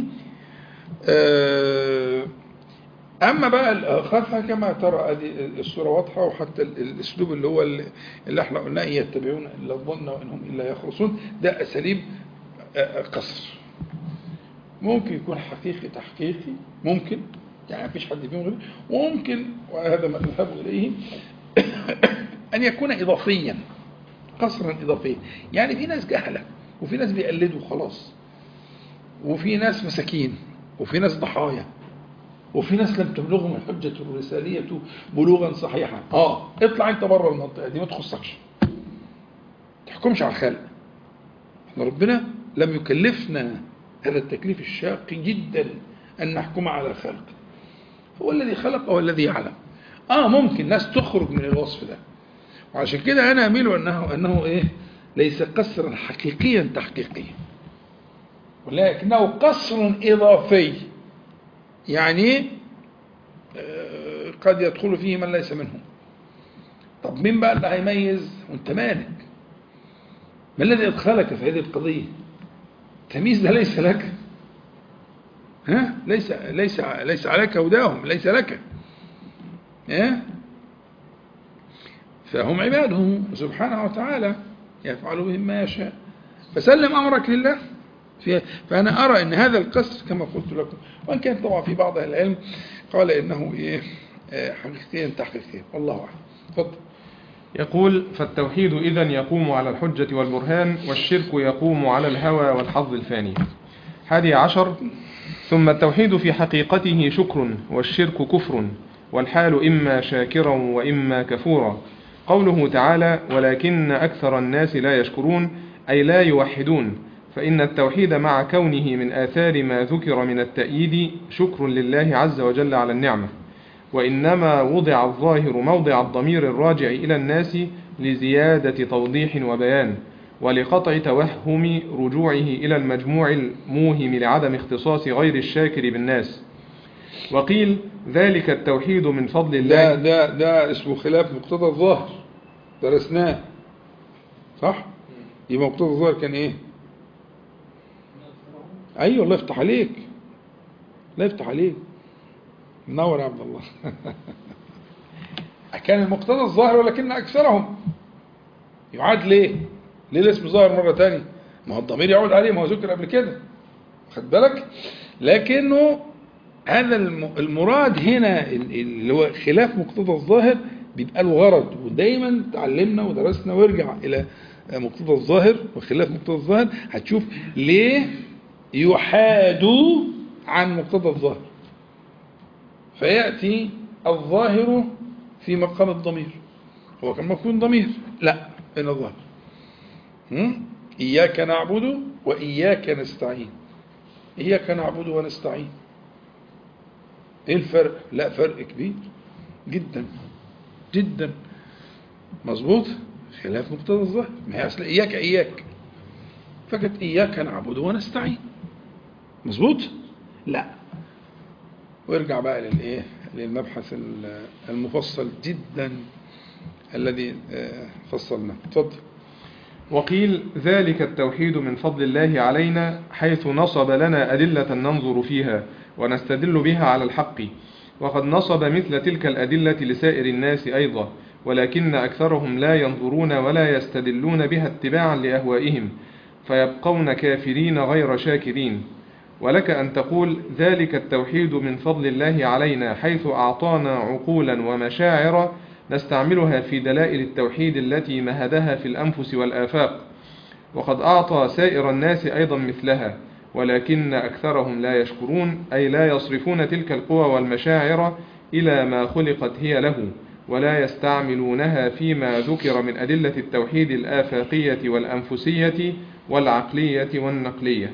آه أما بقى الآخر كما ترى هذه الصورة واضحة وحتى ال- الأسلوب اللي هو اللي اللي احنا قلناه إن يتبعون إلا الظن وإنهم إلا يخرصون ده أساليب آه، قصر ممكن يكون حقيقي تحقيقي ممكن يعني مفيش حد فيهم غير وممكن وهذا ما نذهب إليه أن يكون إضافيا قصرا إضافيا يعني في ناس جهلة وفي ناس بيقلدوا خلاص وفي ناس مساكين وفي ناس ضحايا وفي ناس لم تبلغهم الحجة الرسالية بلوغا صحيحا اه اطلع انت بره المنطقة دي ما تخصكش تحكمش على الخلق احنا ربنا لم يكلفنا هذا التكليف الشاق جدا ان نحكم على الخلق هو الذي خلق هو الذي يعلم اه ممكن ناس تخرج من الوصف ده وعشان كده انا اميل انه انه ايه ليس قصرا حقيقيا تحقيقيا ولكنه قصر اضافي يعني آه، قد يدخل فيه من ليس منهم طب مين بقى اللي هيميز وانت مالك ما الذي ادخلك في هذه القضيه التمييز ده ليس لك ها ليس ليس ليس عليك هداهم ليس لك ها فهم عباده سبحانه وتعالى يفعل بهم ما يشاء فسلم امرك لله في- فأنا أرى أن هذا القصر كما قلت لكم وإن كان طبعا في بعض أهل العلم قال إنه إيه آه، حقيقيا تحقيقيا والله أعلم تفضل يقول فالتوحيد إذا يقوم على الحجة والبرهان والشرك يقوم على الهوى والحظ الفاني حادي عشر ثم التوحيد في حقيقته شكر والشرك كفر والحال إما شاكرا وإما كفورا قوله تعالى ولكن أكثر الناس لا يشكرون أي لا يوحدون فإن التوحيد مع كونه من آثار ما ذكر من التأييد شكر لله عز وجل على النعمة وإنما وضع الظاهر موضع الضمير الراجع إلى الناس لزيادة توضيح وبيان ولقطع توهم رجوعه إلى المجموع الموهم لعدم اختصاص غير الشاكر بالناس وقيل ذلك التوحيد من فضل ده الله ده ده اسمه خلاف مقتضى الظاهر درسناه صح؟ يبقى مقتضى الظاهر كان إيه؟ أيوه الله يفتح عليك الله يفتح عليك منور يا عبد الله كان المقتضى الظاهر ولكن أكثرهم يعاد ليه؟ ليه الاسم ظاهر مرة تانية؟ ما هو الضمير يعود عليه ما هو ذكر قبل كده خد بالك؟ لكنه هذا الم- المراد هنا ال- اللي هو خلاف مقتضى الظاهر بيبقى له غرض ودايما تعلمنا ودرسنا وارجع الى مقتضى الظاهر وخلاف مقتضى الظاهر هتشوف ليه يحاد عن مقتضى الظاهر فيأتي الظاهر في مقام الضمير هو كان مفهوم ضمير لا هنا الظاهر هم؟ إياك نعبد وإياك نستعين إياك نعبد ونستعين إيه الفرق؟ لا فرق كبير جدا جدا مظبوط خلاف مقتضى الظاهر ما هي أصل إياك إياك فقط إياك نعبد ونستعين مظبوط لا وارجع بقى للإيه للمبحث المفصل جدا الذي فصلناه اتفضل وقيل ذلك التوحيد من فضل الله علينا حيث نصب لنا أدلة ننظر فيها ونستدل بها على الحق وقد نصب مثل تلك الأدلة لسائر الناس أيضا ولكن أكثرهم لا ينظرون ولا يستدلون بها اتباعا لأهوائهم فيبقون كافرين غير شاكرين ولك أن تقول ذلك التوحيد من فضل الله علينا حيث أعطانا عقولا ومشاعر نستعملها في دلائل التوحيد التي مهدها في الأنفس والآفاق وقد أعطى سائر الناس أيضا مثلها ولكن أكثرهم لا يشكرون أي لا يصرفون تلك القوى والمشاعر إلى ما خلقت هي له ولا يستعملونها فيما ذكر من أدلة التوحيد الآفاقية والأنفسية والعقلية والنقلية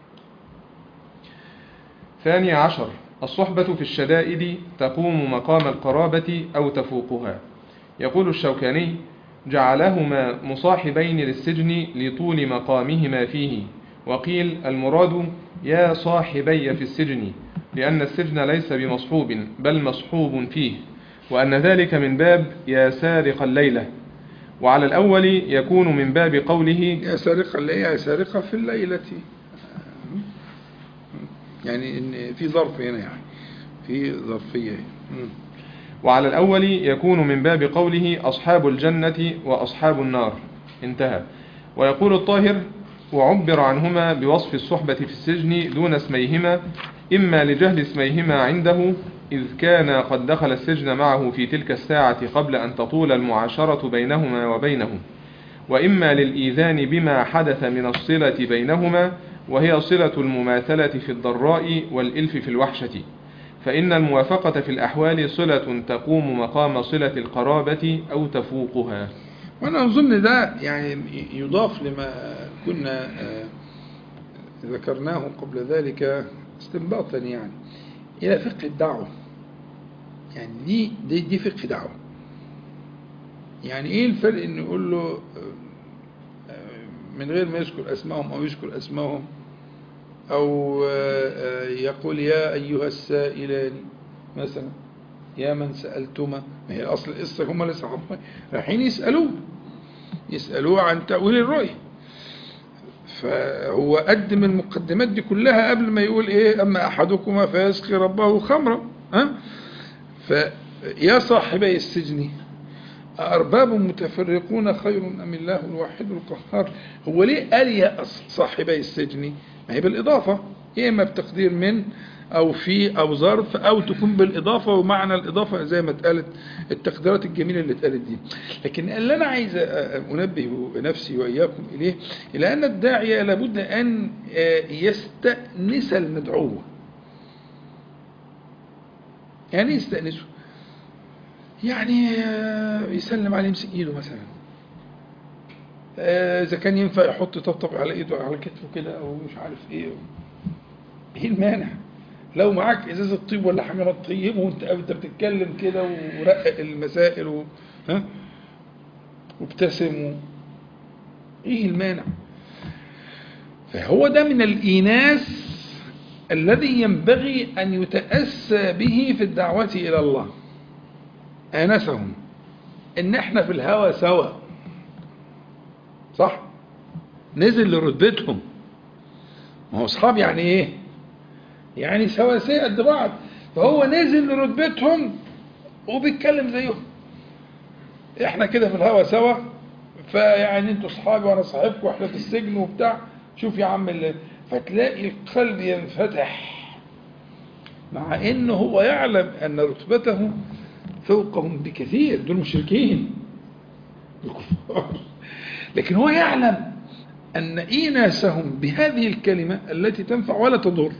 ثاني عشر الصحبة في الشدائد تقوم مقام القرابة أو تفوقها يقول الشوكاني جعلهما مصاحبين للسجن لطول مقامهما فيه وقيل المراد يا صاحبي في السجن لأن السجن ليس بمصحوب بل مصحوب فيه وأن ذلك من باب يا سارق الليلة وعلى الأول يكون من باب قوله يا سارق الليلة يا سارقة في الليلة يعني إن في ظرف هنا يعني في ظرفية وعلى الأول يكون من باب قوله أصحاب الجنة وأصحاب النار انتهى ويقول الطاهر وعبر عنهما بوصف الصحبة في السجن دون اسميهما إما لجهل اسميهما عنده إذ كان قد دخل السجن معه في تلك الساعة قبل أن تطول المعاشرة بينهما وبينه وإما للإيذان بما حدث من الصلة بينهما وهي صلة المماثلة في الضراء والإلف في الوحشة فإن الموافقة في الأحوال صلة تقوم مقام صلة القرابة أو تفوقها وأنا أظن ده يعني يضاف لما كنا ذكرناه قبل ذلك استنباطا يعني إلى فقه الدعوة يعني دي دي, دي فقه دعوة يعني إيه الفرق إنه يقول له من غير ما يذكر أسمائهم أو يذكر أسمائهم أو يقول يا أيها السائلان مثلا يا من سألتما ما هي أصل القصة هم اللي صحابه رايحين يسألوه يسألوه عن تأويل الرؤية فهو قدم المقدمات دي كلها قبل ما يقول ايه اما احدكما فيسقي ربه خمرا ها فيا صاحبي السجن أأرباب متفرقون خير أم الله الواحد القهار هو ليه قال يا صاحبي السجن ما هي بالإضافة يا إما بتقدير من أو في أو ظرف أو تكون بالإضافة ومعنى الإضافة زي ما اتقالت التقديرات الجميلة اللي اتقالت دي لكن اللي أنا عايز أنبه نفسي وإياكم إليه إلى أن الداعية لابد أن يستأنس المدعو يعني يستأنسه يعني يسلم عليه يمسك ايده مثلا اذا كان ينفع يحط طبطب على ايده على كتفه كده او مش عارف ايه ايه المانع لو معاك ازازه طيب ولا حاجه ما تطيبه وانت انت بتتكلم كده ورقق المسائل و... ها وابتسم و... ايه المانع فهو ده من الايناس الذي ينبغي ان يتاسى به في الدعوه الى الله آنسهم إن إحنا في الهوى سوا صح نزل لرتبتهم ما هو أصحاب يعني إيه يعني سواسية قد بعض فهو نزل لرتبتهم وبيتكلم زيهم إحنا كده في الهوى سوا فيعني انتوا صحابي وانا صاحبكم واحنا في السجن وبتاع شوف يا عم اللي فتلاقي القلب ينفتح مع انه هو يعلم ان رتبته فوقهم بكثير دول مشركين الكفار لكن هو يعلم أن إيناسهم بهذه الكلمة التي تنفع ولا تضر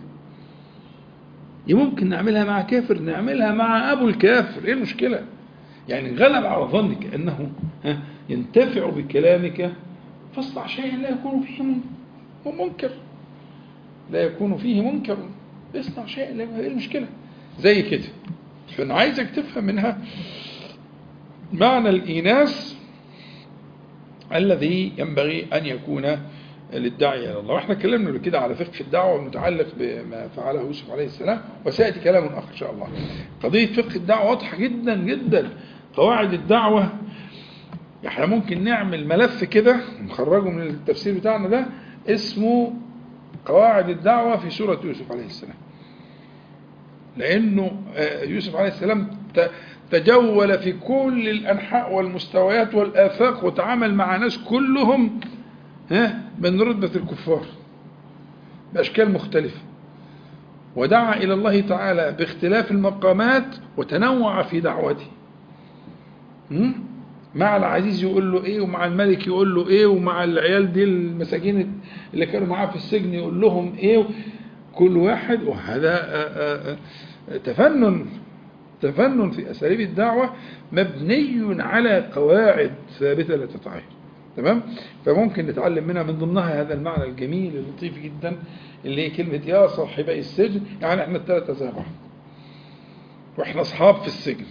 ممكن نعملها مع كافر نعملها مع أبو الكافر إيه المشكلة يعني غلب على ظنك أنه ها، ينتفع بكلامك فاصنع شيئا لا يكون فيه من- منكر لا يكون فيه منكر اصنع شيئا لا ايه المشكلة زي كده فأنا عايزك تفهم منها معنى الإيناس الذي ينبغي أن يكون للداعي إلى الله واحنا اتكلمنا قبل كده على فقه الدعوة المتعلق بما فعله يوسف عليه السلام وسيأتي كلام آخر إن شاء الله قضية فقه الدعوة واضحة جدا جدا قواعد الدعوة احنا ممكن نعمل ملف كده نخرجه من التفسير بتاعنا ده اسمه قواعد الدعوة في سورة يوسف عليه السلام لأنه آه، يوسف عليه السلام ت- تجول في كل الأنحاء والمستويات والآفاق وتعامل مع ناس كلهم ها من رتبة الكفار بأشكال مختلفة ودعا إلى الله تعالى باختلاف المقامات وتنوع في دعوته م? مع العزيز يقول له ايه ومع الملك يقول له ايه ومع العيال دي المساجين اللي كانوا معاه في السجن يقول لهم ايه كل واحد وهذا آه، آه، آه، تفنن تفنن في اساليب الدعوه مبني على قواعد ثابته لا تتغير تمام فممكن نتعلم منها من ضمنها هذا المعنى الجميل اللطيف جدا اللي هي كلمه يا صاحبي السجن يعني احنا الثلاثه زي بعض واحنا اصحاب في السجن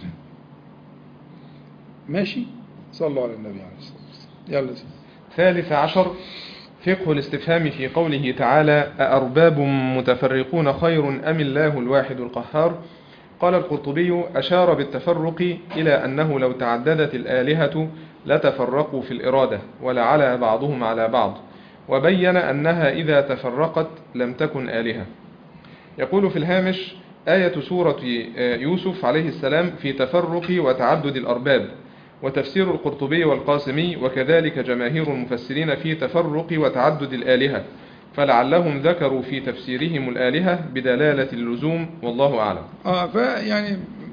ماشي صلوا على النبي عليه الصلاه والسلام يلا سيدي. ثالث عشر فقه الاستفهام في قوله تعالى أأرباب متفرقون خير أم الله الواحد القهار قال القرطبي أشار بالتفرق إلى أنه لو تعددت الآلهة لتفرقوا في الإرادة ولعلى بعضهم على بعض وبين أنها إذا تفرقت لم تكن آلهة يقول في الهامش آية سورة يوسف عليه السلام في تفرق وتعدد الأرباب وتفسير القرطبي والقاسمي وكذلك جماهير المفسرين في تفرق وتعدد الآلهة فلعلهم ذكروا في تفسيرهم الآلهة بدلالة اللزوم والله أعلم اه فيعني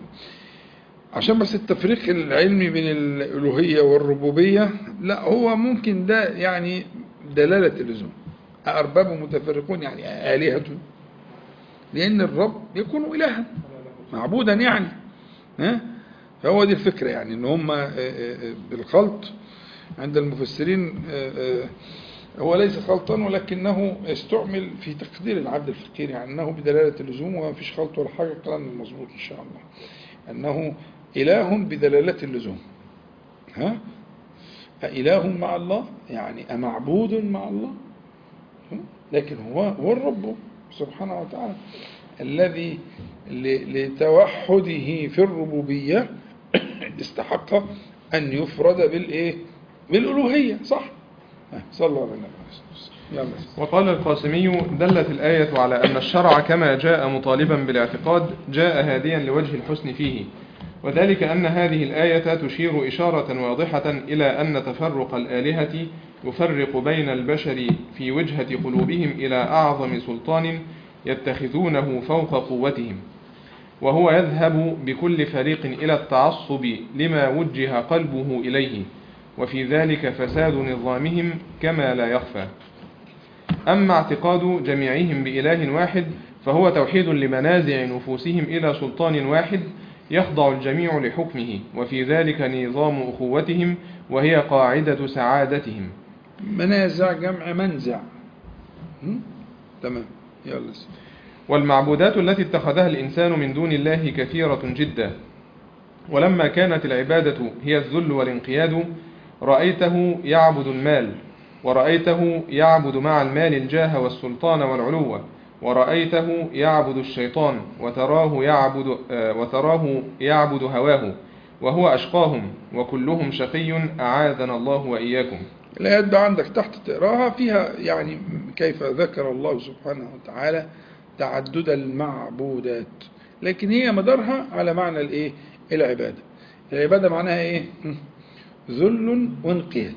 عشان بس التفريق العلمي بين الألوهية والربوبية لا هو ممكن ده يعني دلالة اللزوم أرباب متفرقون يعني آلهة لأن الرب يكون إلها معبودا يعني ها فهو دي الفكرة يعني ان هم آه، آه، بالخلط عند المفسرين آه، آه، هو ليس خلطا ولكنه استعمل في تقدير العبد الفقير يعني انه بدلالة اللزوم وما فيش خلط ولا حاجة كلام مظبوط ان شاء الله انه اله بدلالة اللزوم ها أإله مع الله يعني أمعبود مع الله ها؟ لكن هو هو الرب سبحانه وتعالى الذي ل- لتوحده في الربوبية استحق أن يفرد بالإيه؟ بالألوهية صح؟ ها، صلى الله عليه وسلم يلا وقال القاسمي دلت الآية على أن الشرع كما جاء مطالبا بالاعتقاد جاء هاديا لوجه الحسن فيه وذلك أن هذه الآية تشير إشارة واضحة إلى أن تفرق الآلهة يفرق بين البشر في وجهة قلوبهم إلى أعظم سلطان يتخذونه فوق قوتهم وهو يذهب بكل فريق إلى التعصب لما وجه قلبه إليه وفي ذلك فساد نظامهم كما لا يخفى أما اعتقاد جميعهم بإله واحد فهو توحيد لمنازع نفوسهم إلى سلطان واحد يخضع الجميع لحكمه وفي ذلك نظام أخوتهم وهي قاعدة سعادتهم منازع جمع منزع هم؟ تمام يلا سيدي. والمعبودات التي اتخذها الإنسان من دون الله كثيرة جدا ولما كانت العبادة هي الذل والانقياد رأيته يعبد المال ورأيته يعبد مع المال الجاه والسلطان والعلو ورأيته يعبد الشيطان وتراه يعبد, آه، وتراه يعبد هواه وهو أشقاهم وكلهم شقي أعاذنا الله وإياكم الآيات بقى عندك تحت تقراها فيها يعني كيف ذكر الله سبحانه وتعالى تعدد المعبودات لكن هي مدارها على معنى الايه العبادة العبادة معناها ايه هم؟ ذل وانقياد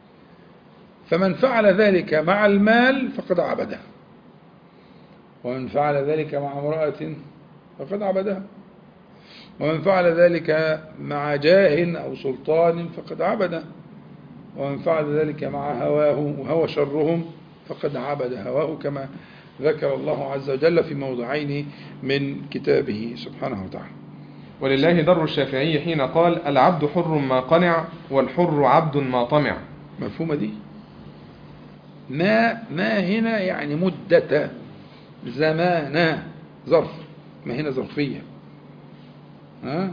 فمن فعل ذلك مع المال فقد عبده ومن فعل ذلك مع امرأة فقد عبدها ومن فعل ذلك مع جاه أو سلطان فقد عبده ومن فعل ذلك مع هواه وهو شرهم فقد عبد هواه كما ذكر الله عز وجل في موضعين من كتابه سبحانه وتعالى ولله در الشافعي حين قال العبد حر ما قنع والحر عبد ما طمع مفهومة دي ما ما هنا يعني مدة زمانا ظرف ما هنا ظرفية ها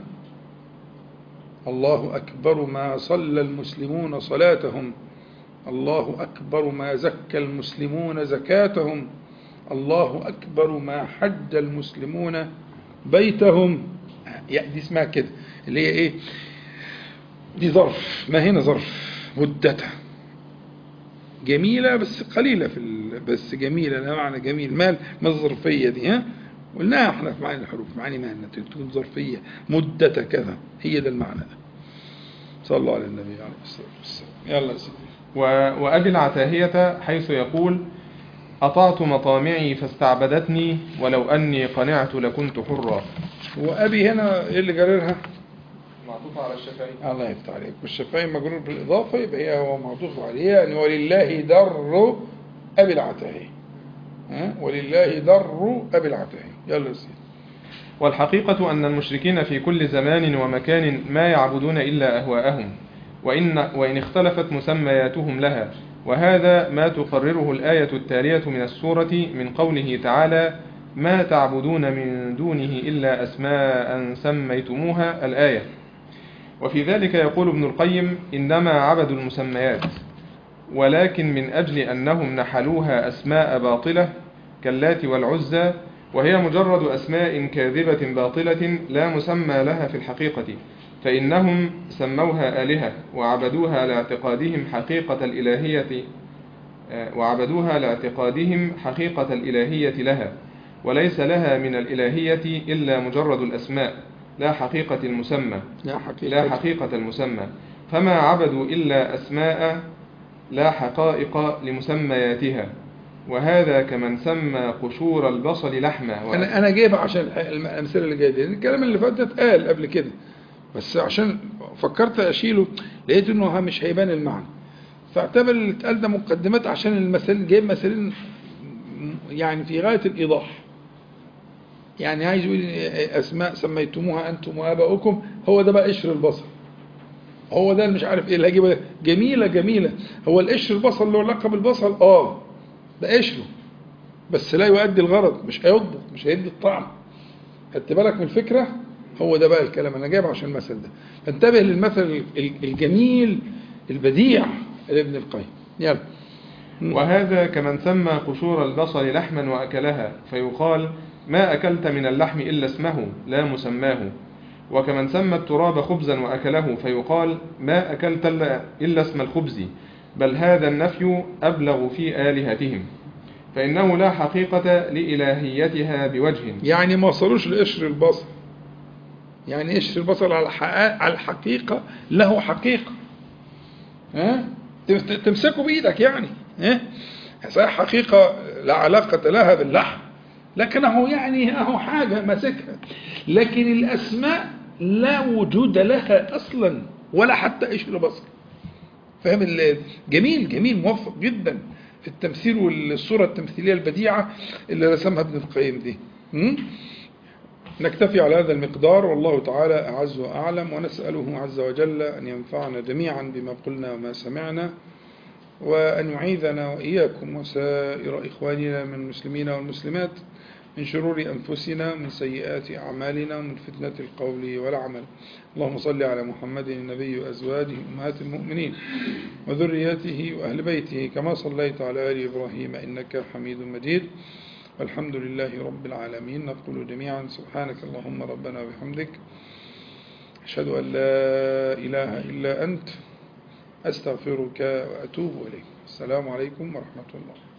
الله أكبر ما صلى المسلمون صلاتهم الله أكبر ما زكى المسلمون زكاتهم الله أكبر ما حج المسلمون بيتهم يعني دي اسمها كده اللي هي ايه دي ظرف ما هنا ظرف مدتها جميلة بس قليلة في ال... بس جميلة لها معنى جميل ما ما الظرفية دي ها قلناها احنا في معاني الحروف معاني ما انها تكون ظرفية مدة كذا هي ده المعنى ده صلى الله على النبي عليه الصلاة والسلام يلا يا سيدي و... وأبي العتاهية حيث يقول أطعت مطامعي فاستعبدتني ولو أني قنعت لكنت حرا وأبي هنا ايه اللي جررها معطوف على الشافعي الله يفتح عليك والشفاعي مجرور بالإضافة يبقى هي هو معطوف عليه يعني ولله در أبي العتاهي ها؟ ولله در أبي العتاهي يلا يا سيدي والحقيقة أن المشركين في كل زمان ومكان ما يعبدون إلا أهواءهم وإن, وإن اختلفت مسمياتهم لها وهذا ما تقرره الآية التالية من السورة من قوله تعالى ما تعبدون من دونه إلا أسماء سميتموها الآية وفي ذلك يقول ابن القيم إنما عبدوا المسميات ولكن من أجل أنهم نحلوها أسماء باطلة كاللات والعزى وهي مجرد أسماء كاذبة باطلة لا مسمى لها في الحقيقة فإنهم سموها آلهة وعبدوها لاعتقادهم حقيقة الإلهية وعبدوها لاعتقادهم حقيقة الإلهية لها وليس لها من الإلهية إلا مجرد الأسماء لا حقيقة المسمى لا حقيقة لا حقيقة المسمى فما عبدوا إلا أسماء لا حقائق لمسمياتها وهذا كمن سمى قشور البصل لحما و... أنا أنا جايبها عشان الأمثلة اللي جاية دي الكلام اللي فات ده اتقال قبل كده بس عشان فكرت أشيله لقيت إنه مش هيبان المعنى فاعتبر اللي اتقال ده مقدمات عشان المثال جايب مثالين يعني في غاية الإيضاح يعني عايز يقول أسماء سميتموها أنتم وآباؤكم هو ده بقى قشر البصل هو ده اللي مش عارف ايه اللي هجيبه جميلة جميلة هو القشر البصل له علاقة بالبصل اه ده قشره بس لا يؤدي الغرض مش هيضبط مش هيدي الطعم خدت بالك من الفكرة هو ده بقى الكلام انا جايبه عشان المثل ده فانتبه للمثل الجميل البديع لابن القيم يلا وهذا كمن سمى قشور البصل لحما وأكلها فيقال ما أكلت من اللحم إلا اسمه لا مسماه وكمن سمى التراب خبزا وأكله فيقال ما أكلت إلا اسم الخبز بل هذا النفي أبلغ في آلهتهم فإنه لا حقيقة لإلهيتها بوجه يعني ما وصلوش لقشر البصل يعني قشر البصل على على الحقيقة له حقيقة ها تمسكه بإيدك يعني ها صحيح حقيقة لا علاقة لها باللحم لكنه يعني اهو حاجة ماسكها لكن الأسماء لا وجود لها أصلا ولا حتى قشر بصل فاهم جميل جميل موفق جدا في التمثيل والصورة التمثيلية البديعة اللي رسمها ابن القيم دي م? نكتفي على هذا المقدار والله تعالى أعز وأعلم ونسأله عز وجل أن ينفعنا جميعا بما قلنا وما سمعنا وأن يعيذنا وإياكم وسائر إخواننا من المسلمين والمسلمات من شرور أنفسنا من سيئات أعمالنا ومن فتنة القول والعمل اللهم صل على محمد النبي وأزواجه أمهات المؤمنين وذرياته وأهل بيته كما صليت على آل إبراهيم إنك حميد مجيد والحمد لله رب العالمين نقول جميعا سبحانك اللهم ربنا وبحمدك أشهد أن لا إله إلا أنت أستغفرك وأتوب إليك السلام عليكم ورحمة الله